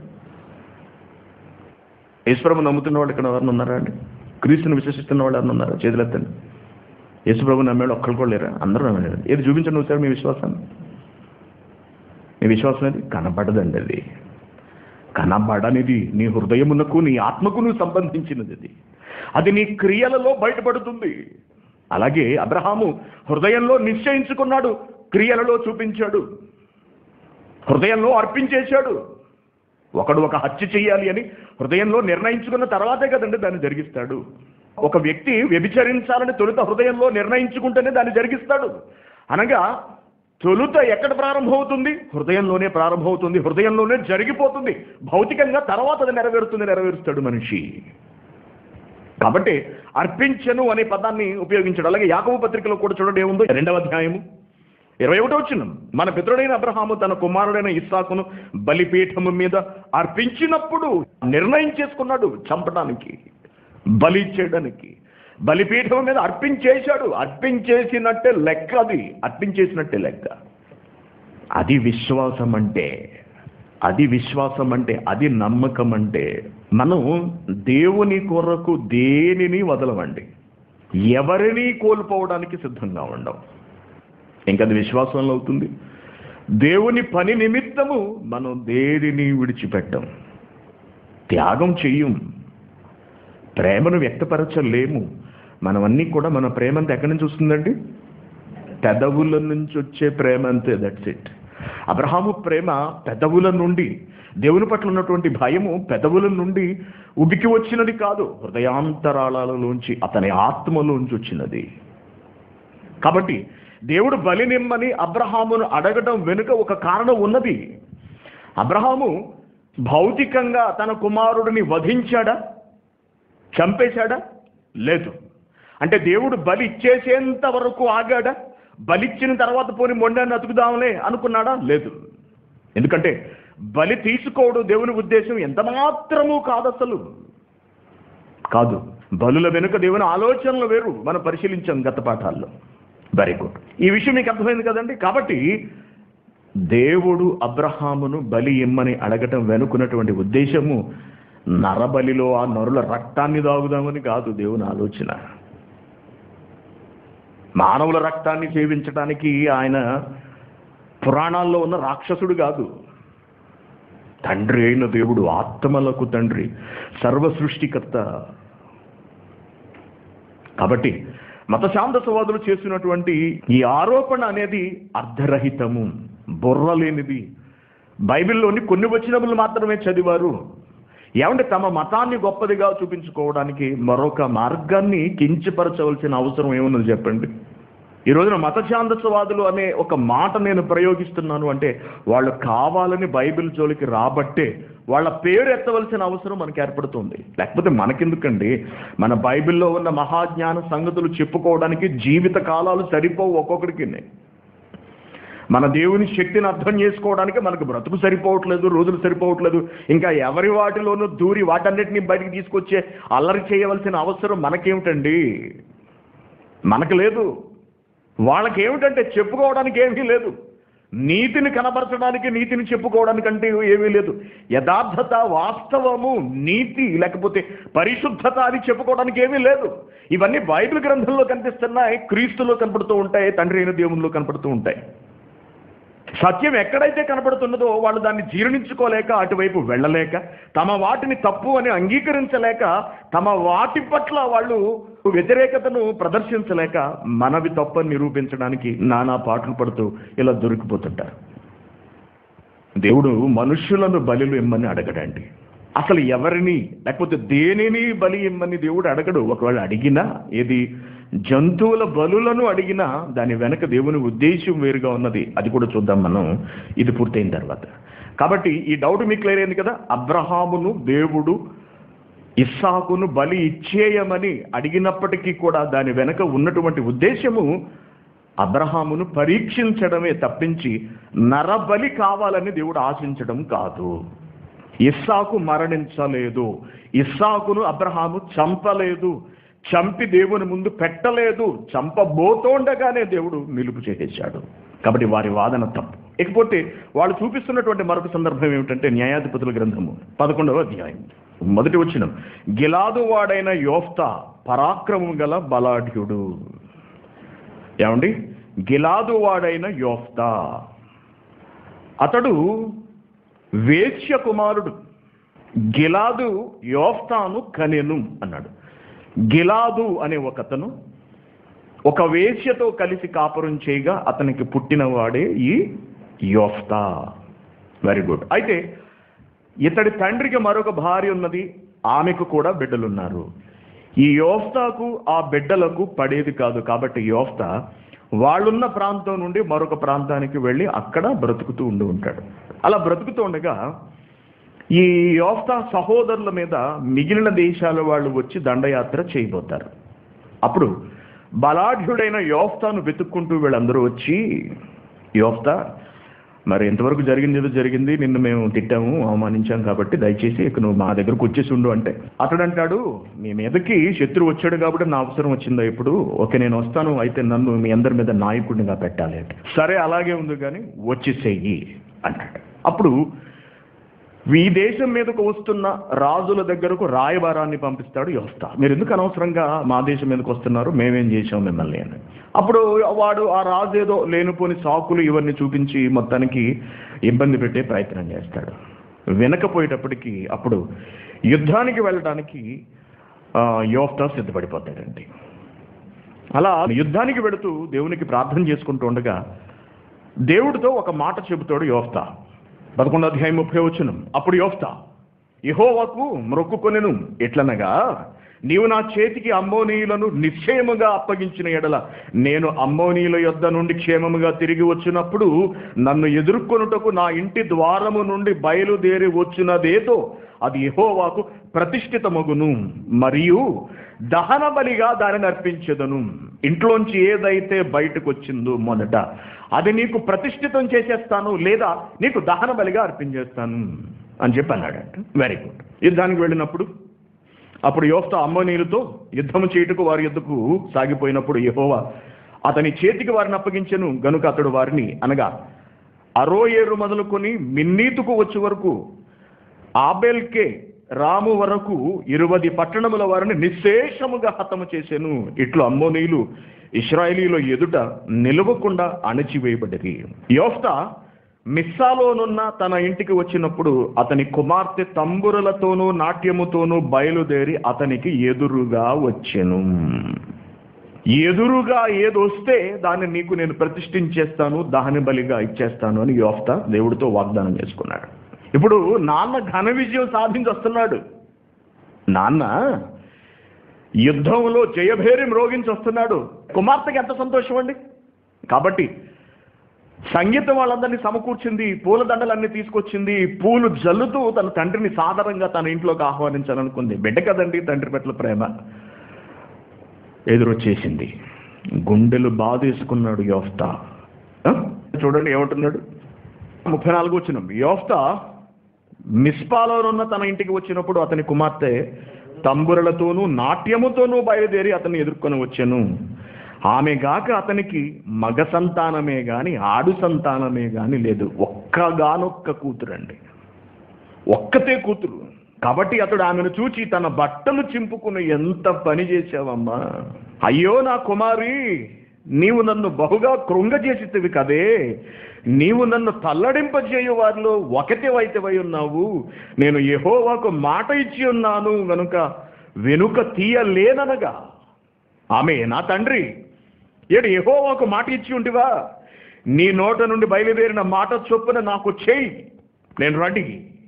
యేసుప్రభు నమ్ముతున్న వాళ్ళు ఇక్కడ ఎవరైనా ఉన్నారా అండి క్రీస్తుని విశ్వసిస్తున్న వాళ్ళు ఎవరైనా ఉన్నారా చేతులెత్తండి యేసుప్రభు నమ్మేవాళ్ళు ఒక్కరు కూడా లేరా అందరూ నమ్మేవాళ్ళు ఏది చూపించండి ఒకసారి మీ విశ్వాసాన్ని మీ విశ్వాసం అది కనబడదండి అది కనబడనిది నీ హృదయమునకు నీ ఆత్మకు నువ్వు సంబంధించినది అది అది నీ క్రియలలో బయటపడుతుంది అలాగే అబ్రహాము హృదయంలో నిశ్చయించుకున్నాడు క్రియలలో చూపించాడు హృదయంలో అర్పించేశాడు ఒకడు ఒక హత్య చేయాలి అని హృదయంలో నిర్ణయించుకున్న తర్వాతే కదండి దాన్ని జరిగిస్తాడు ఒక వ్యక్తి వ్యభిచరించాలని తొలుత హృదయంలో నిర్ణయించుకుంటేనే దాన్ని జరిగిస్తాడు అనగా తొలుత ఎక్కడ ప్రారంభమవుతుంది హృదయంలోనే ప్రారంభమవుతుంది హృదయంలోనే జరిగిపోతుంది భౌతికంగా తర్వాత అది నెరవేరుతుంది నెరవేరుస్తాడు మనిషి కాబట్టి అర్పించను అనే పదాన్ని ఉపయోగించాడు అలాగే యాకవ పత్రికలో కూడా చూడండి ఏముందో రెండవ అధ్యాయము ఇరవై ఒకటో వచ్చిన మన పితృడైన అబ్రహాము తన కుమారుడైన ఇస్సాకును బలిపీఠము మీద అర్పించినప్పుడు నిర్ణయం చేసుకున్నాడు చంపడానికి బలి చేయడానికి బలిపీఠం మీద అర్పించేశాడు అర్పించేసినట్టే లెక్క అది అర్పించేసినట్టే లెక్క అది విశ్వాసం అంటే అది విశ్వాసం అంటే అది నమ్మకం అంటే మనం దేవుని కొరకు దేనిని వదలవండి ఎవరిని కోల్పోవడానికి సిద్ధంగా ఉండం ఇంకా అది విశ్వాసంలో అవుతుంది దేవుని పని నిమిత్తము మనం దేనిని విడిచిపెట్టం త్యాగం చెయ్యం ప్రేమను వ్యక్తపరచలేము మనమన్నీ కూడా మన ప్రేమ అంతా ఎక్కడి నుంచి వస్తుందండి పెదవుల నుంచి వచ్చే ప్రేమ అంతే దట్స్ ఇట్ అబ్రహాము ప్రేమ పెదవుల నుండి దేవుని పట్ల ఉన్నటువంటి భయము పెదవుల నుండి ఉబికి వచ్చినది కాదు హృదయాంతరాలలోంచి అతని ఆత్మలోంచి వచ్చినది కాబట్టి దేవుడు బలినిమ్మని అబ్రహామును అడగడం వెనుక ఒక కారణం ఉన్నది అబ్రహాము భౌతికంగా తన కుమారుడిని వధించాడా చంపేశాడా లేదు అంటే దేవుడు బలి ఇచ్చేసేంత వరకు ఆగాడా బలిచ్చిన తర్వాత పోని మొండాన్ని అతుకుదాంలే అనుకున్నాడా లేదు ఎందుకంటే బలి తీసుకోవడం దేవుని ఉద్దేశం ఎంత మాత్రము కాదు అసలు కాదు బలుల వెనుక దేవుని ఆలోచనలు వేరు మనం పరిశీలించాం గత పాఠాల్లో వెరీ గుడ్ ఈ విషయం మీకు అర్థమైంది కదండి కాబట్టి దేవుడు అబ్రహామును బలి ఇమ్మని అడగటం వెనుకున్నటువంటి ఉద్దేశము నరబలిలో ఆ నరుల రక్తాన్ని దాగుదామని కాదు దేవుని ఆలోచన మానవుల రక్తాన్ని సేవించడానికి ఆయన పురాణాల్లో ఉన్న రాక్షసుడు కాదు తండ్రి అయిన దేవుడు ఆత్మలకు తండ్రి సర్వ సృష్టికర్త కాబట్టి మత శాంతసవాదులు చేసినటువంటి ఈ ఆరోపణ అనేది అర్ధరహితము బుర్రలేనిది బైబిల్లోని కొన్ని వచనములు మాత్రమే చదివారు ఏమంటే తమ మతాన్ని గొప్పదిగా చూపించుకోవడానికి మరొక మార్గాన్ని కించపరచవలసిన అవసరం ఏమున్నది చెప్పండి ఈ రోజున మత ఛాందస్వాదులు అనే ఒక మాట నేను ప్రయోగిస్తున్నాను అంటే వాళ్ళు కావాలని బైబిల్ జోలికి రాబట్టే వాళ్ళ పేరు ఎత్తవలసిన అవసరం మనకి ఏర్పడుతుంది లేకపోతే మనకెందుకండి మన బైబిల్లో ఉన్న మహాజ్ఞాన సంగతులు చెప్పుకోవడానికి జీవిత కాలాలు సరిపోవు ఒక్కొక్కడికి మన దేవుని శక్తిని అర్థం చేసుకోవడానికి మనకు బ్రతుకు సరిపోవట్లేదు రోజులు సరిపోవట్లేదు ఇంకా ఎవరి వాటిలోనూ దూరి వాటన్నిటిని బయటికి తీసుకొచ్చే అల్లరి చేయవలసిన అవసరం మనకేమిటండి మనకు లేదు వాళ్ళకి ఏమిటంటే చెప్పుకోవడానికి ఏమీ లేదు నీతిని కనబరచడానికి నీతిని చెప్పుకోవడానికంటే ఏమీ లేదు యథార్థత వాస్తవము నీతి లేకపోతే పరిశుద్ధత అని చెప్పుకోవడానికి ఏమీ లేదు ఇవన్నీ బైబిల్ గ్రంథంలో కనిపిస్తున్నాయి క్రీస్తులో కనపడుతూ ఉంటాయి తండ్రి అయిన దేవునిలో కనపడుతూ ఉంటాయి సత్యం ఎక్కడైతే కనపడుతున్నదో వాళ్ళు దాన్ని జీర్ణించుకోలేక అటువైపు వెళ్ళలేక తమ వాటిని తప్పు అని అంగీకరించలేక తమ వాటి పట్ల వాళ్ళు వ్యతిరేకతను ప్రదర్శించలేక మనవి తప్పని నిరూపించడానికి నానా పాటలు పడుతూ ఇలా దొరికిపోతుంటారు దేవుడు మనుష్యులను బలిలు ఇమ్మని అడగడండి అసలు ఎవరిని లేకపోతే దేనిని బలి ఇమ్మని దేవుడు అడగడు ఒకవేళ అడిగినా ఏది జంతువుల బలులను అడిగినా దాని వెనక దేవుని ఉద్దేశం వేరుగా ఉన్నది అది కూడా చూద్దాం మనం ఇది పూర్తయిన తర్వాత కాబట్టి ఈ డౌట్ మీకు క్లియర్ అయింది కదా అబ్రహామును దేవుడు ఇస్సాకును బలి ఇచ్చేయమని అడిగినప్పటికీ కూడా దాని వెనక ఉన్నటువంటి ఉద్దేశము అబ్రహామును పరీక్షించడమే తప్పించి నరబలి కావాలని దేవుడు ఆశించడం కాదు ఇస్సాకు మరణించలేదు ఇస్సాకును అబ్రహాము చంపలేదు చంపి దేవుని ముందు పెట్టలేదు చంపబోతోండగానే దేవుడు నిలుపు చేసేశాడు కాబట్టి వారి వాదన తప్పు ఇకపోతే వాళ్ళు చూపిస్తున్నటువంటి మరొక సందర్భం ఏమిటంటే న్యాయాధిపతుల గ్రంథము పదకొండవ అధ్యాయం మొదటి వచ్చిన గిలాదు వాడైన యోఫ్తా పరాక్రమం గల బలాఢ్యుడు ఏమండి గిలాదు వాడైన యోఫ్తా అతడు వేశ్య కుమారుడు గిలాదు యోఫ్తాను కనెను అన్నాడు గిలాదు అనే ఒకతను ఒక వేశ్యతో కలిసి కాపురం చేయగా అతనికి పుట్టినవాడే ఈ యోఫ్తా వెరీ గుడ్ అయితే ఇతడి తండ్రికి మరొక భార్య ఉన్నది ఆమెకు కూడా బిడ్డలున్నారు ఈ యోఫ్తాకు ఆ బిడ్డలకు పడేది కాదు కాబట్టి యోఫ్తా వాళ్ళున్న ప్రాంతం నుండి మరొక ప్రాంతానికి వెళ్ళి అక్కడ బ్రతుకుతూ ఉండి ఉంటాడు అలా బ్రతుకుతూ ఉండగా ఈ యోఫ్తా సహోదరుల మీద మిగిలిన దేశాల వాళ్ళు వచ్చి దండయాత్ర చేయబోతారు అప్పుడు బలాఢ్యుడైన యోఫ్తాను వెతుక్కుంటూ వీళ్ళందరూ వచ్చి యోఫ్తా మరి ఎంతవరకు జరిగింది ఏదో జరిగింది నిన్ను మేము తిట్టాము అవమానించాం కాబట్టి దయచేసి ఇక నువ్వు మా దగ్గరకు వచ్చేసి ఉండు అంటే అతడు అంటాడు మీ మీదకి శత్రువు వచ్చాడు కాబట్టి నా అవసరం వచ్చిందా ఇప్పుడు ఓకే నేను వస్తాను అయితే నన్ను మీ అందరి మీద నాయకుడిగా పెట్టాలి అంటే సరే అలాగే ఉంది కానీ వచ్చేసేయి అంటాడు అప్పుడు ఈ దేశం మీదకు వస్తున్న రాజుల దగ్గరకు రాయబారాన్ని పంపిస్తాడు యోస్తా మీరు ఎందుకు అనవసరంగా మా దేశం మీదకి వస్తున్నారు మేమేం చేసాం మిమ్మల్ని అని అప్పుడు వాడు ఆ రాజు ఏదో లేనిపోని సాకులు ఇవన్నీ చూపించి మొత్తానికి ఇబ్బంది పెట్టే ప్రయత్నం చేస్తాడు వినకపోయేటప్పటికి అప్పుడు యుద్ధానికి వెళ్ళడానికి ఆ, యోఫ్తా సిద్ధపడిపోతాడండి అలా యుద్ధానికి వెళుతూ దేవునికి ప్రార్థన చేసుకుంటూ ఉండగా దేవుడితో ఒక మాట చెబుతాడు యోఫ్తా పదకొండు అధ్యాయం ముప్పై వచ్చును అప్పుడు యోఫ్తా యెహోవాకు మ్రొక్కుకొనెను ఎట్లనగా నీవు నా చేతికి అమ్మోనీయులను నిశ్చయముగా అప్పగించిన ఎడల నేను అమ్మోనీయుల యొద్ద నుండి క్షేమముగా తిరిగి వచ్చినప్పుడు నన్ను ఎదుర్కొనుటకు నా ఇంటి ద్వారము నుండి బయలుదేరి వచ్చినదేదో అది యెహోవాకు ప్రతిష్ఠితమగును మరియు దహన బలిగా దానిని అర్పించదను ఇంట్లోంచి ఏదైతే బయటకు వచ్చిందో మొదట అది నీకు ప్రతిష్ఠితం చేసేస్తాను లేదా నీకు దహన బలిగా అర్పించేస్తాను అని చెప్పి అన్నాడంట వెరీ గుడ్ యుద్ధానికి వెళ్ళినప్పుడు అప్పుడు యోఫ్త అమ్మనీయులతో యుద్ధము చేయుటకు వారి యుద్ధకు సాగిపోయినప్పుడు యెహోవా అతని చేతికి వారిని అప్పగించెను గనుక అతడు వారిని అనగా అరోయేరు మొదలుకొని మిన్నీతుకు వచ్చే వరకు ఆబెల్కే రాము వరకు ఇరువది పట్టణముల వారిని నిశ్శేషముగా హతము చేసెను ఇట్లు అమ్మోనీయులు ఇస్రాయేలీల ఎదుట నిలవకుండా అణచివేయబడ్డది యోఫ్తా మిస్సాలోనున్న తన ఇంటికి వచ్చినప్పుడు అతని కుమార్తె తంబురలతోనూ నాట్యముతోనూ బయలుదేరి అతనికి ఎదురుగా వచ్చెను ఎదురుగా ఏదొస్తే దాన్ని నీకు నేను ప్రతిష్ఠించేస్తాను దహన బలిగా ఇచ్చేస్తాను అని యోఫ్తా దేవుడితో వాగ్దానం చేసుకున్నాడు ఇప్పుడు నాన్న ఘన విజయం సాధించి వస్తున్నాడు నాన్న యుద్ధంలో జయభేరి మ్రోగించి వస్తున్నాడు కుమార్తెకి ఎంత సంతోషం అండి కాబట్టి సంగీతం వాళ్ళందరినీ సమకూర్చింది పూలదండలన్నీ తీసుకొచ్చింది పూలు జల్లుతూ తన తండ్రిని సాధారణంగా తన ఇంట్లోకి ఆహ్వానించాలనుకుంది బిడ్డ కదండి తండ్రి పట్ల ప్రేమ ఎదురొచ్చేసింది గుండెలు బాధేసుకున్నాడు యోఫ్తా ఆ? చూడండి ఏమంటున్నాడు ముప్పై నాలుగు వచ్చిన యోఫ్తా మిస్పాలోనున్న తన ఇంటికి వచ్చినప్పుడు అతని కుమార్తె తంబురలతోనూ నాట్యముతోనూ బయలుదేరి అతన్ని ఎదుర్కొని వచ్చాను ఆమె గాక అతనికి మగ సంతానమే గాని ఆడు సంతానమే గాని లేదు ఒక్కగానొక్క కూతురండి ఒక్కతే కూతురు కాబట్టి అతడు ఆమెను చూచి తన బట్టలు చింపుకుని ఎంత పని చేశావమ్మా అయ్యో నా కుమారి నీవు నన్ను బహుగా కృంగజేసితివి కదే నీవు నన్ను తల్లడింపజేయు వారిలో ఒకటివైతేవై ఉన్నావు నేను యెహోవాకు మాట ఇచ్చి ఉన్నాను గనుక వెనుక తీయలేననగా ఆమె నా తండ్రి ఏడు యెహోవాకు మాట ఇచ్చి ఉంటివా నీ నోట నుండి బయలుదేరిన మాట చొప్పున నాకు చేయి నేను రెడీ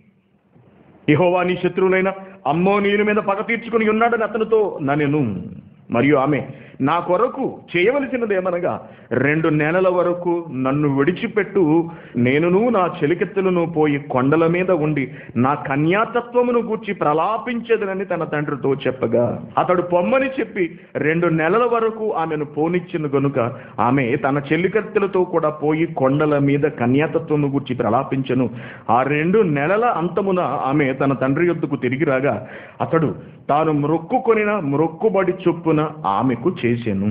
యెహోవా నీ శత్రువులైన అమ్మోనీయుల మీద పగ తీర్చుకుని ఉన్నాడని అతనితో నన్ను మరియు ఆమె నా కొరకు చేయవలసినది ఏమనగా రెండు నెలల వరకు నన్ను విడిచిపెట్టు నేనును నా చెలికెత్తులను పోయి కొండల మీద ఉండి నా కన్యాతత్వమును గూర్చి ప్రలాపించదనని తన తండ్రితో చెప్పగా అతడు పొమ్మని చెప్పి రెండు నెలల వరకు ఆమెను పోనిచ్చిన గనుక ఆమె తన చెల్లికత్తెలతో కూడా పోయి కొండల మీద కన్యాతత్వము గూర్చి ప్రలాపించను ఆ రెండు నెలల అంతమున ఆమె తన తండ్రి యొద్దకు తిరిగి రాగా అతడు తాను మ్రొక్కుకొనిన మ్రొక్కుబడి చొప్పున ఆమెకు చేసెను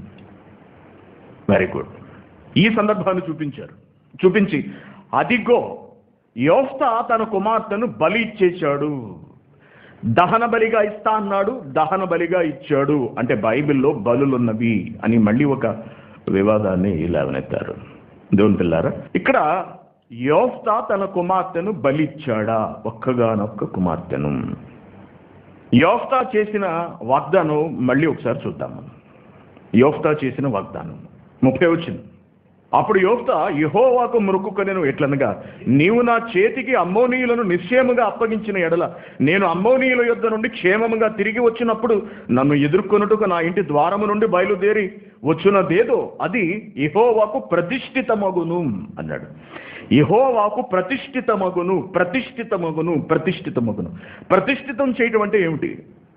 వెరీ గుడ్ ఈ సందర్భాన్ని చూపించారు చూపించి అదిగో యోఫ్త తన కుమార్తెను బలి ఇచ్చేశాడు దహన బలిగా ఇస్తా అన్నాడు దహన బలిగా ఇచ్చాడు అంటే బైబిల్లో బలులున్నవి అని మళ్ళీ ఒక వివాదాన్ని లేవనెత్తారు దేవుని పిల్లారా ఇక్కడ యోఫ్త తన కుమార్తెను బలి ఇచ్చాడా ఒక్కగానొక్క కుమార్తెను యోఫ్తా చేసిన వాగ్దానం మళ్ళీ ఒకసారి చూద్దాము యోఫ్తా చేసిన వాగ్దానం ముప్పై వచ్చింది అప్పుడు యోఫ్త యహోవాకు మురుక్కుకొనెను ఎట్లనగా నీవు నా చేతికి అమ్మోనీయులను నిశ్చయముగా అప్పగించిన ఎడల నేను అమ్మోనీయుల యొద్ద నుండి క్షేమముగా తిరిగి వచ్చినప్పుడు నన్ను ఎదుర్కొనుటకు నా ఇంటి ద్వారము నుండి బయలుదేరి వచ్చునదేదో అది యహోవాకు ప్రతిష్ఠితమగును అన్నాడు యహోవాకు ప్రతిష్ఠితమగును ప్రతిష్ఠితమగును ప్రతిష్ఠితమగును ప్రతిష్ఠితం చేయడం అంటే ఏమిటి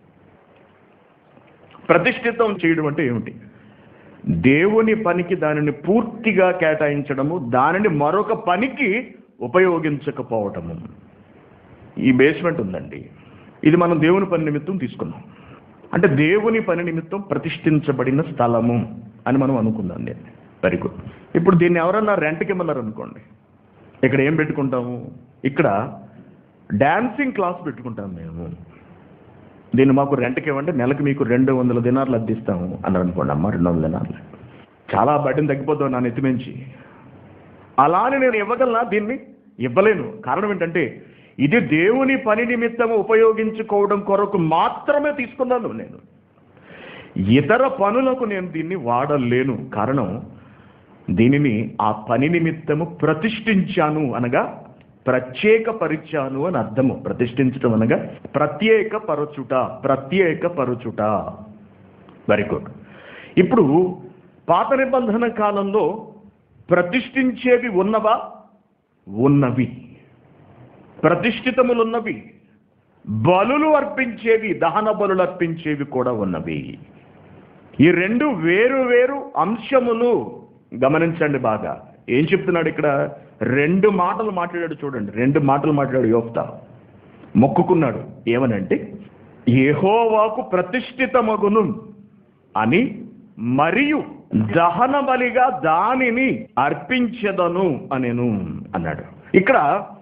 ప్రతిష్ఠితం చేయడం అంటే ఏమిటి దేవుని పనికి దానిని పూర్తిగా కేటాయించడము దానిని మరొక పనికి ఉపయోగించకపోవటము ఈ బేస్మెంట్ ఉందండి ఇది మనం దేవుని పని నిమిత్తం తీసుకున్నాం అంటే దేవుని పని నిమిత్తం ప్రతిష్ఠించబడిన స్థలము అని మనం అనుకుందాం దీన్ని వెరీ గుడ్ ఇప్పుడు దీన్ని ఎవరన్నా రెంట్కి ఇమ్మన్నారు అనుకోండి ఇక్కడ ఏం పెట్టుకుంటాము ఇక్కడ డాన్సింగ్ క్లాస్ పెట్టుకుంటాం మేము దీన్ని మాకు రెంట్కి ఇవ్వండి నెలకు మీకు రెండు వందల దినార్లు అద్దిస్తాము అన్నారు అనుకోండి అమ్మ రెండు వందల దినార్లు చాలా బడ్డని తగ్గిపోతావు నా నెత్తిమించి అలా అని నేను ఇవ్వగలనా దీన్ని ఇవ్వలేను కారణం ఏంటంటే ఇది దేవుని పని నిమిత్తం ఉపయోగించుకోవడం కొరకు మాత్రమే తీసుకున్నాను నేను ఇతర పనులకు నేను దీన్ని వాడలేను కారణం దీనిని ఆ పని నిమిత్తము ప్రతిష్ఠించాను అనగా ప్రత్యేక పరిచాను అని అర్థము ప్రతిష్ఠించడం అనగా ప్రత్యేక పరచుట ప్రత్యేక పరచుట వెరీ గుడ్ ఇప్పుడు పాత నిబంధన కాలంలో ప్రతిష్ఠించేవి ఉన్నవా ఉన్నవి ప్రతిష్ఠితములున్నవి బలులు అర్పించేవి దహన బలులు అర్పించేవి కూడా ఉన్నవి ఈ రెండు వేరు వేరు అంశములు గమనించండి బాగా ఏం చెప్తున్నాడు ఇక్కడ రెండు మాటలు మాట్లాడాడు చూడండి రెండు మాటలు మాట్లాడాడు యోక్త మొక్కుకున్నాడు ఏమనంటే యెహోవాకు ప్రతిష్ఠితమగును అని మరియు దహన బలిగా దానిని అర్పించదను అనేను అన్నాడు ఇక్కడ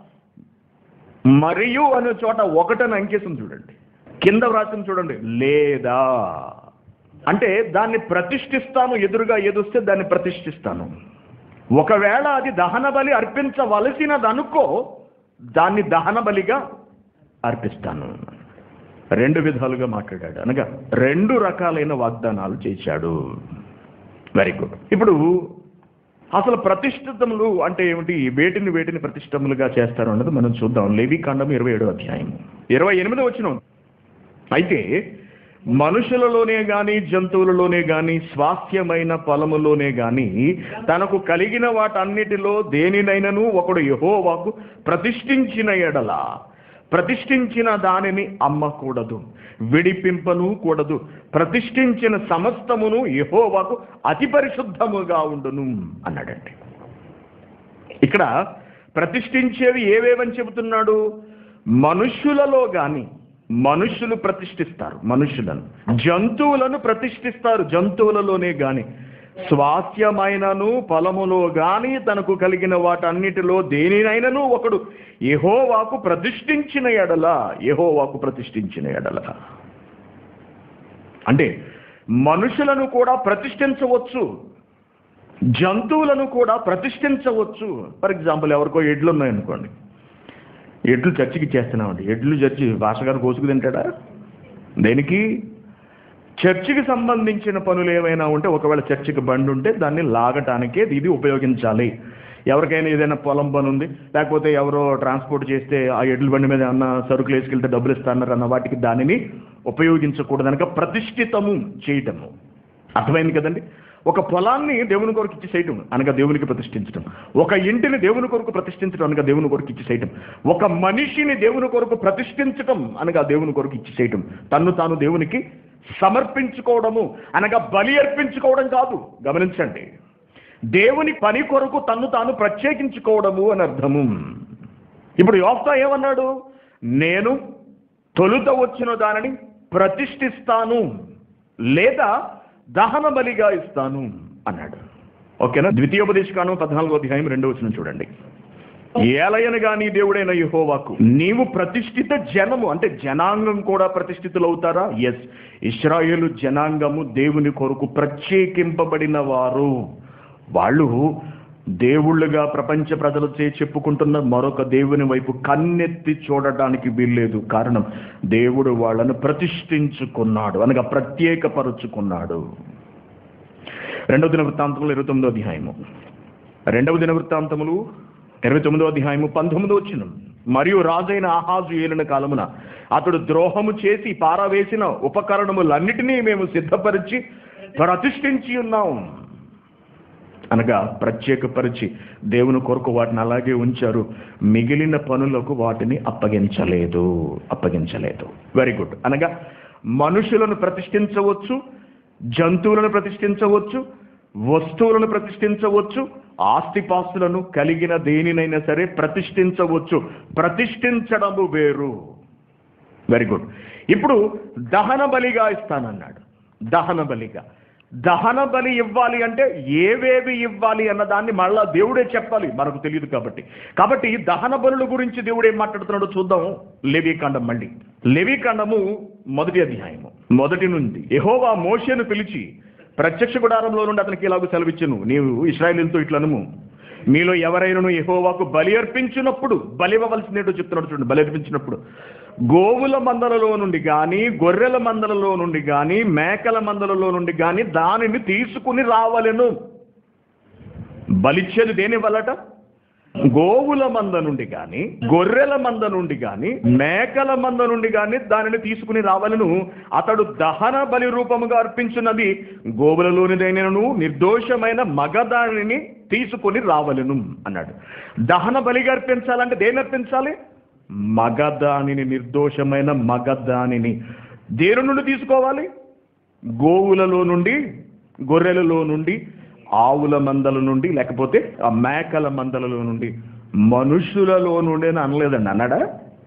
మరియు అనే చోట ఒకటని అంకేసం చూడండి కింద వ్రాసిన చూడండి లేదా అంటే దాన్ని ప్రతిష్ఠిస్తాను ఎదురుగా ఏదొస్తే దాన్ని ప్రతిష్ఠిస్తాను ఒకవేళ అది దహన బలి అర్పించవలసినది అనుకో దాన్ని దహన బలిగా అర్పిస్తాను రెండు విధాలుగా మాట్లాడాడు అనగా రెండు రకాలైన వాగ్దానాలు చేశాడు వెరీ గుడ్ ఇప్పుడు అసలు ప్రతిష్ఠితములు అంటే ఏమిటి వేటిని వేటిని ప్రతిష్టములుగా చేస్తారు అన్నది మనం చూద్దాం లేవి కాండం ఇరవై ఏడో అధ్యాయం ఇరవై ఎనిమిది వచ్చిన అయితే మనుషులలోనే గాని జంతువులలోనే గాని స్వాస్థ్యమైన పొలములోనే గాని తనకు కలిగిన వాటన్నిటిలో దేనినైనను ఒకడు యహోవాకు ప్రతిష్ఠించిన ఎడల ప్రతిష్ఠించిన దానిని అమ్మకూడదు విడిపింపను కూడదు ప్రతిష్ఠించిన సమస్తమును యహోవాకు అతి పరిశుద్ధముగా ఉండును అన్నాడండి ఇక్కడ ప్రతిష్ఠించేవి ఏవేవని చెబుతున్నాడు మనుష్యులలో గాని మనుషులు ప్రతిష్ఠిస్తారు మనుషులను జంతువులను ప్రతిష్ఠిస్తారు జంతువులలోనే గాని స్వాస్థ్యమైనను పొలములో గాని తనకు కలిగిన వాటన్నిటిలో దేనినైనను ఒకడు యెహోవాకు ప్రతిష్ఠించిన ఎడల యెహోవాకు ప్రతిష్ఠించిన ఎడల అంటే మనుషులను కూడా ప్రతిష్ఠించవచ్చు జంతువులను కూడా ప్రతిష్ఠించవచ్చు ఫర్ ఎగ్జాంపుల్ ఎవరికో ఎడ్లు ఉన్నాయనుకోండి ఎడ్లు చర్చికి చేస్తున్నామండి ఎడ్లు చర్చి భాషగారు కోసుకు తింటాడా దేనికి చర్చికి సంబంధించిన పనులు ఏమైనా ఉంటే ఒకవేళ చర్చికి బండి ఉంటే దాన్ని లాగటానికే ఇది ఉపయోగించాలి ఎవరికైనా ఏదైనా పొలం పని ఉంది లేకపోతే ఎవరో ట్రాన్స్పోర్ట్ చేస్తే ఆ ఎడ్ల బండి మీద అన్న సరుకులు వేసుకెళ్తే డబ్బులు ఇస్తాన్నారు అన్న వాటికి దానిని ఉపయోగించకూడదు అనక ప్రతిష్ఠితము చేయటము అర్థమైంది కదండి ఒక పొలాన్ని దేవుని కొరకు ఇచ్చి చేయటం అనగా దేవునికి ప్రతిష్ఠించడం ఒక ఇంటిని దేవుని కొరకు ప్రతిష్ఠించడం అనగా దేవుని కొరకు ఇచ్చి చేయటం ఒక మనిషిని దేవుని కొరకు ప్రతిష్ఠించటం అనగా దేవుని కొరకు ఇచ్చి చేయటం తన్ను తాను దేవునికి సమర్పించుకోవడము అనగా బలి అర్పించుకోవడం కాదు గమనించండి దేవుని పని కొరకు తన్ను తాను ప్రత్యేకించుకోవడము అని అర్థము ఇప్పుడు యోక్త ఏమన్నాడు నేను తొలుత వచ్చిన దానిని ప్రతిష్ఠిస్తాను లేదా దహన బలిగా ఇస్తాను అన్నాడు ఓకేనా ద్వితీయోపదేశకాను పద్నాలుగో అధ్యాయం రెండో వచ్చిన చూడండి ఏలయను గాని దేవుడైన యెహోవాకు నీవు ప్రతిష్ఠిత జనము అంటే జనాంగం కూడా ప్రతిష్ఠితులు అవుతారా ఎస్ ఇస్రాయేలు జనాంగము దేవుని కొరకు ప్రత్యేకింపబడిన వారు వాళ్ళు దేవుళ్ళుగా ప్రపంచ ప్రజలచే చెప్పుకుంటున్న మరొక దేవుని వైపు కన్నెత్తి చూడడానికి వీల్లేదు కారణం దేవుడు వాళ్ళను ప్రతిష్ఠించుకున్నాడు అనగా ప్రత్యేకపరుచుకున్నాడు రెండవ దిన వృత్తాంతములు ఇరవై తొమ్మిదో అధ్యాయము రెండవ దిన వృత్తాంతములు ఇరవై తొమ్మిదో అధ్యాయము పంతొమ్మిదో వచ్చిన మరియు రాజైన ఆహాజు ఏలిన కాలమున అతడు ద్రోహము చేసి పారవేసిన ఉపకరణములన్నిటినీ మేము సిద్ధపరిచి ప్రతిష్ఠించి ఉన్నాం అనగా ప్రత్యేకపరిచి దేవుని కొరకు వాటిని అలాగే ఉంచారు మిగిలిన పనులకు వాటిని అప్పగించలేదు అప్పగించలేదు వెరీ గుడ్ అనగా మనుషులను ప్రతిష్ఠించవచ్చు జంతువులను ప్రతిష్ఠించవచ్చు వస్తువులను ప్రతిష్ఠించవచ్చు ఆస్తిపాస్తులను కలిగిన దేనినైనా సరే ప్రతిష్ఠించవచ్చు ప్రతిష్ఠించడము వేరు వెరీ గుడ్ ఇప్పుడు దహన బలిగా ఇస్తానన్నాడు దహన బలిగా దహన బలి ఇవ్వాలి అంటే ఏవేవి ఇవ్వాలి అన్న దాన్ని మళ్ళా దేవుడే చెప్పాలి మనకు తెలియదు కాబట్టి కాబట్టి దహన బలుల గురించి దేవుడు ఏం మాట్లాడుతున్నాడో చూద్దాం లేవీకాండం మళ్ళీ లేవీకాండము మొదటి అధ్యాయము మొదటి నుండి యెహోవా మోషేను పిలిచి ప్రత్యక్ష గుడారంలో నుండి అతనికి ఇలాగ సెలవిచ్చును నీవు ఇస్రాయలీలతో ఇట్లనము మీలో ఎవరైనాను యెహోవాకు బలి అర్పించినప్పుడు బలి ఇవ్వవలసినట్టు చెప్తున్నాడు చూడండి బలి అర్పించినప్పుడు గోవుల మందలలో నుండి కానీ గొర్రెల మందలలో నుండి కానీ మేకల మందలలో నుండి కానీ దానిని తీసుకుని రావలెను బలిచ్చేది దేని వల్లట గోవుల మంద నుండి కానీ గొర్రెల మంద నుండి కానీ మేకల మంద నుండి కానీ దానిని తీసుకుని రావాలను అతడు దహన బలి రూపముగా అర్పించున్నది గోవులలోనిదైనను నిర్దోషమైన మగదానిని తీసుకుని రావలను అన్నాడు దహన బలిగా అర్పించాలంటే దేని అర్పించాలి మగదానిని నిర్దోషమైన మగదానిని దేని నుండి తీసుకోవాలి గోవులలో నుండి గొర్రెలలో నుండి ఆవుల మందల నుండి లేకపోతే ఆ మేకల మందలలో నుండి మనుషులలో నుండి అని అనలేదండి అన్నాడా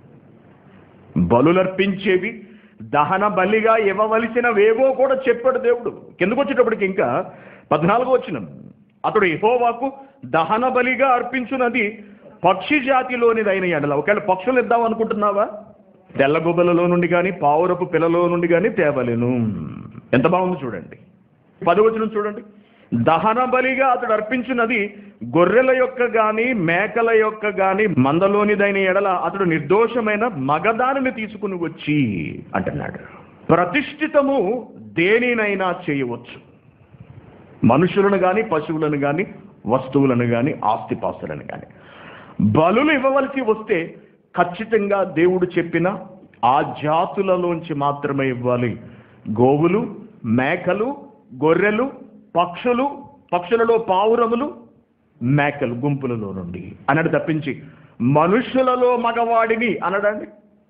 బలులర్పించేవి దహన బలిగా ఇవ్వవలసినవేవో కూడా చెప్పాడు దేవుడు కిందకు వచ్చేటప్పటికి ఇంకా పద్నాలుగో వచ్చిన అతడు యెహోవాకు దహన బలిగా అర్పించున్నది పక్షి జాతిలోనిదైన ఎడల ఒకవేళ పక్షులు ఇద్దాం అనుకుంటున్నావా తెల్లగుబ్బలలో నుండి కానీ పావురపు పిల్లలో నుండి కానీ తేవలేను ఎంత బాగుంది చూడండి పదవచనం చూడండి దహన బలిగా అతడు అర్పించినది గొర్రెల యొక్క గాని మేకల యొక్క గాని మందలోనిదైన ఎడల అతడు నిర్దోషమైన మగదానిని తీసుకుని వచ్చి అంటున్నాడు ప్రతిష్ఠితము దేనినైనా చేయవచ్చు మనుషులను గాని పశువులను గాని వస్తువులను గాని ఆస్తిపాస్తులను గాని బలులు ఇవ్వవలసి వస్తే ఖచ్చితంగా దేవుడు చెప్పిన ఆ జాతులలోంచి మాత్రమే ఇవ్వాలి గోవులు మేకలు గొర్రెలు పక్షులు పక్షులలో పావురములు మేకలు గుంపులలో నుండి అన్నాడు తప్పించి మనుషులలో మగవాడిని అనడండి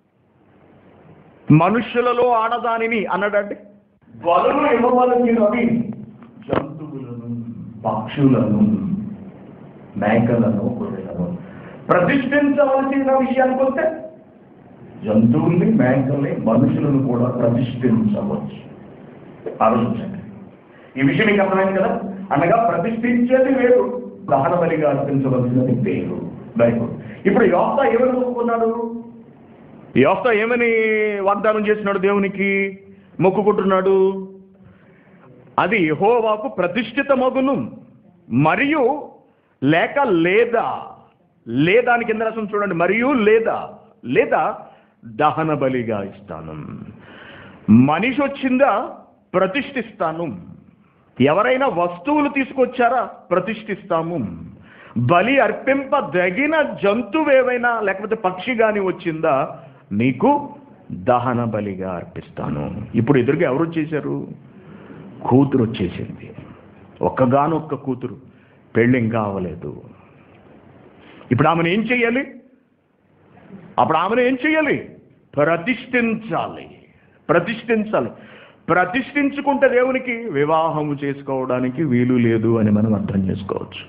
మనుషులలో ఆడదానిని అనడండి బలులు ఇవ్వవలసినవి జంతువులను పక్షులను మేకలను గొర్రెలను ప్రతిష్ఠించవలసిన విషయానికి వస్తే జంతువుల్ని మేకల్ని మనుషులను కూడా ప్రతిష్ఠించవచ్చు ఆలోచించండి ఈ విషయం మీకు అర్థమైంది కదా అనగా ప్రతిష్ఠించేది వేరు దహన బలిగా అర్పించవలసినది వేరు బైబుల్ ఇప్పుడు యోక్త ఏమని మొక్కుకున్నాడు యోక్త ఏమని వాగ్దానం చేసినాడు దేవునికి మొక్కుకుంటున్నాడు అది యెహోవాకు ప్రతిష్ఠిత మగును మరియు లేక లేదా లేదాని కింద రసం చూడండి మరియు లేదా లేదా దహన బలిగా ఇస్తాను మనిషి వచ్చిందా ప్రతిష్ఠిస్తాను ఎవరైనా వస్తువులు తీసుకొచ్చారా ప్రతిష్ఠిస్తాము బలి అర్పింపదగిన జంతువు ఏవైనా లేకపోతే పక్షి గాని వచ్చిందా నీకు దహన బలిగా అర్పిస్తాను ఇప్పుడు ఎదురుగా ఎవరు వచ్చేసారు కూతురు వచ్చేసింది ఒక్కగానొక్క కూతురు పెళ్ళి ఇంకా అవ్వలేదు ఇప్పుడు ఆమెను ఏం చెయ్యాలి అప్పుడు ఆమెను ఏం చెయ్యాలి ప్రతిష్ఠించాలి ప్రతిష్ఠించాలి ప్రతిష్ఠించుకుంటే దేవునికి వివాహము చేసుకోవడానికి వీలు లేదు అని మనం అర్థం చేసుకోవచ్చు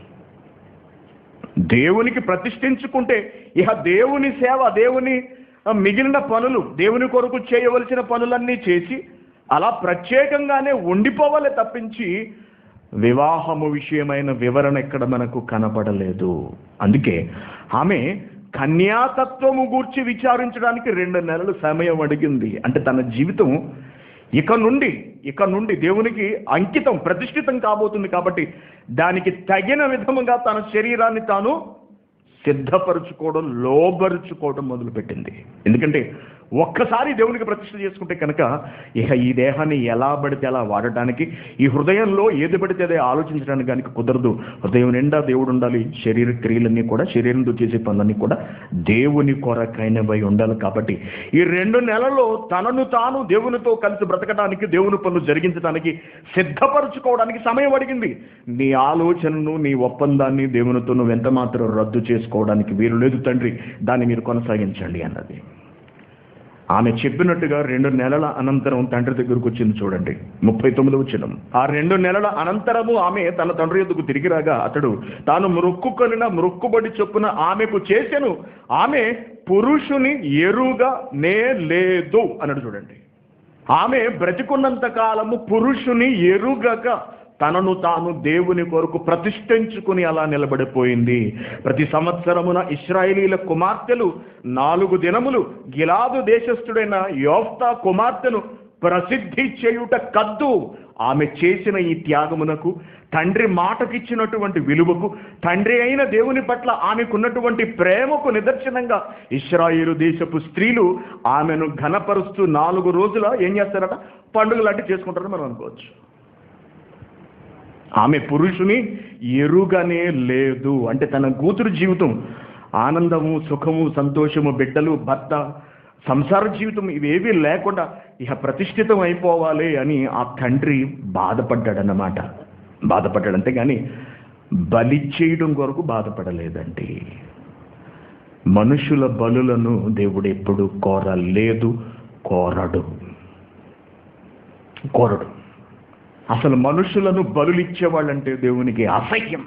దేవునికి ప్రతిష్ఠించుకుంటే ఇహ దేవుని సేవ దేవుని ఆ, మిగిలిన పనులు దేవుని కొరకు చేయవలసిన పనులన్నీ చేసి అలా ప్రత్యేకంగానే ఉండిపోవాలి తప్పించి వివాహము విషయమైన వివరణ ఇక్కడ మనకు కనపడలేదు అందుకే ఆమె కన్యాతత్వము గూర్చి విచారించడానికి రెండు నెలలు సమయం అడిగింది అంటే తన జీవితం ఇక నుండి ఇక నుండి దేవునికి అంకితం ప్రతిష్ఠితం కాబోతుంది కాబట్టి దానికి తగిన విధముగా తన శరీరాన్ని తాను సిద్ధపరచుకోవడం లోబరుచుకోవడం మొదలుపెట్టింది ఎందుకంటే ఒక్కసారి దేవునికి ప్రతిష్ఠ చేసుకుంటే కనుక ఇక ఈ దేహాన్ని ఎలా పడితే అలా వాడటానికి ఈ హృదయంలో ఏది పడితే అదే ఆలోచించడానికి కనుక కుదరదు హృదయం నిండా దేవుడు ఉండాలి శరీర క్రియలన్నీ కూడా శరీరంతో చేసే పనులన్నీ కూడా దేవుని కొరకైనవై ఉండాలి కాబట్టి ఈ రెండు నెలల్లో తనను తాను దేవునితో కలిసి బ్రతకడానికి దేవుని పనులు జరిగించడానికి సిద్ధపరచుకోవడానికి సమయం అడిగింది నీ ఆలోచనను నీ ఒప్పందాన్ని దేవునితో నువ్వు ఎంత మాత్రం రద్దు చేసుకోవడానికి వీలు లేదు తండ్రి దాన్ని మీరు కొనసాగించండి అన్నది ఆమె చెప్పినట్టుగా రెండు నెలల అనంతరం తండ్రి దగ్గరకు వచ్చింది చూడండి ముప్పై తొమ్మిది వచ్చిన ఆ రెండు నెలల అనంతరము ఆమె తన తండ్రి ఎందుకు తిరిగి రాగా అతడు తాను మృక్కుకొనిన మృక్కుబడి చొప్పున ఆమెకు చేసెను ఆమె పురుషుని ఎరుగా నే లేదు అన్నాడు చూడండి ఆమె బ్రతికున్నంత కాలము పురుషుని ఎరుగక తనను తాను దేవుని కొరకు ప్రతిష్ఠించుకుని అలా నిలబడిపోయింది ప్రతి సంవత్సరమున ఇస్రాయేలీల కుమార్తెలు నాలుగు దినములు గిలాదు దేశస్థుడైన యోఫ్తా కుమార్తెను ప్రసిద్ధి చేయుట కద్దు ఆమె చేసిన ఈ త్యాగమునకు తండ్రి మాటకిచ్చినటువంటి విలువకు తండ్రి అయిన దేవుని పట్ల ఆమెకున్నటువంటి ప్రేమకు నిదర్శనంగా ఇస్రాయేలు దేశపు స్త్రీలు ఆమెను ఘనపరుస్తూ నాలుగు రోజుల ఏం చేస్తారట పండుగ లాంటి చేసుకుంటారని మనం అనుకోవచ్చు ఆమె పురుషుని ఎరుగనే లేదు అంటే తన కూతురు జీవితం ఆనందము సుఖము సంతోషము బిడ్డలు భర్త సంసార జీవితం ఇవేవీ లేకుండా ఇక ప్రతిష్ఠితం అయిపోవాలి అని ఆ తండ్రి బాధపడ్డాడన్నమాట బాధపడ్డాడు అంతేగాని బలి చేయడం కొరకు బాధపడలేదండి మనుషుల బలులను దేవుడు ఎప్పుడు కోరలేదు కోరడు కోరడు అసలు మనుషులను బలులిచ్చేవాళ్ళంటే దేవునికి అసహ్యం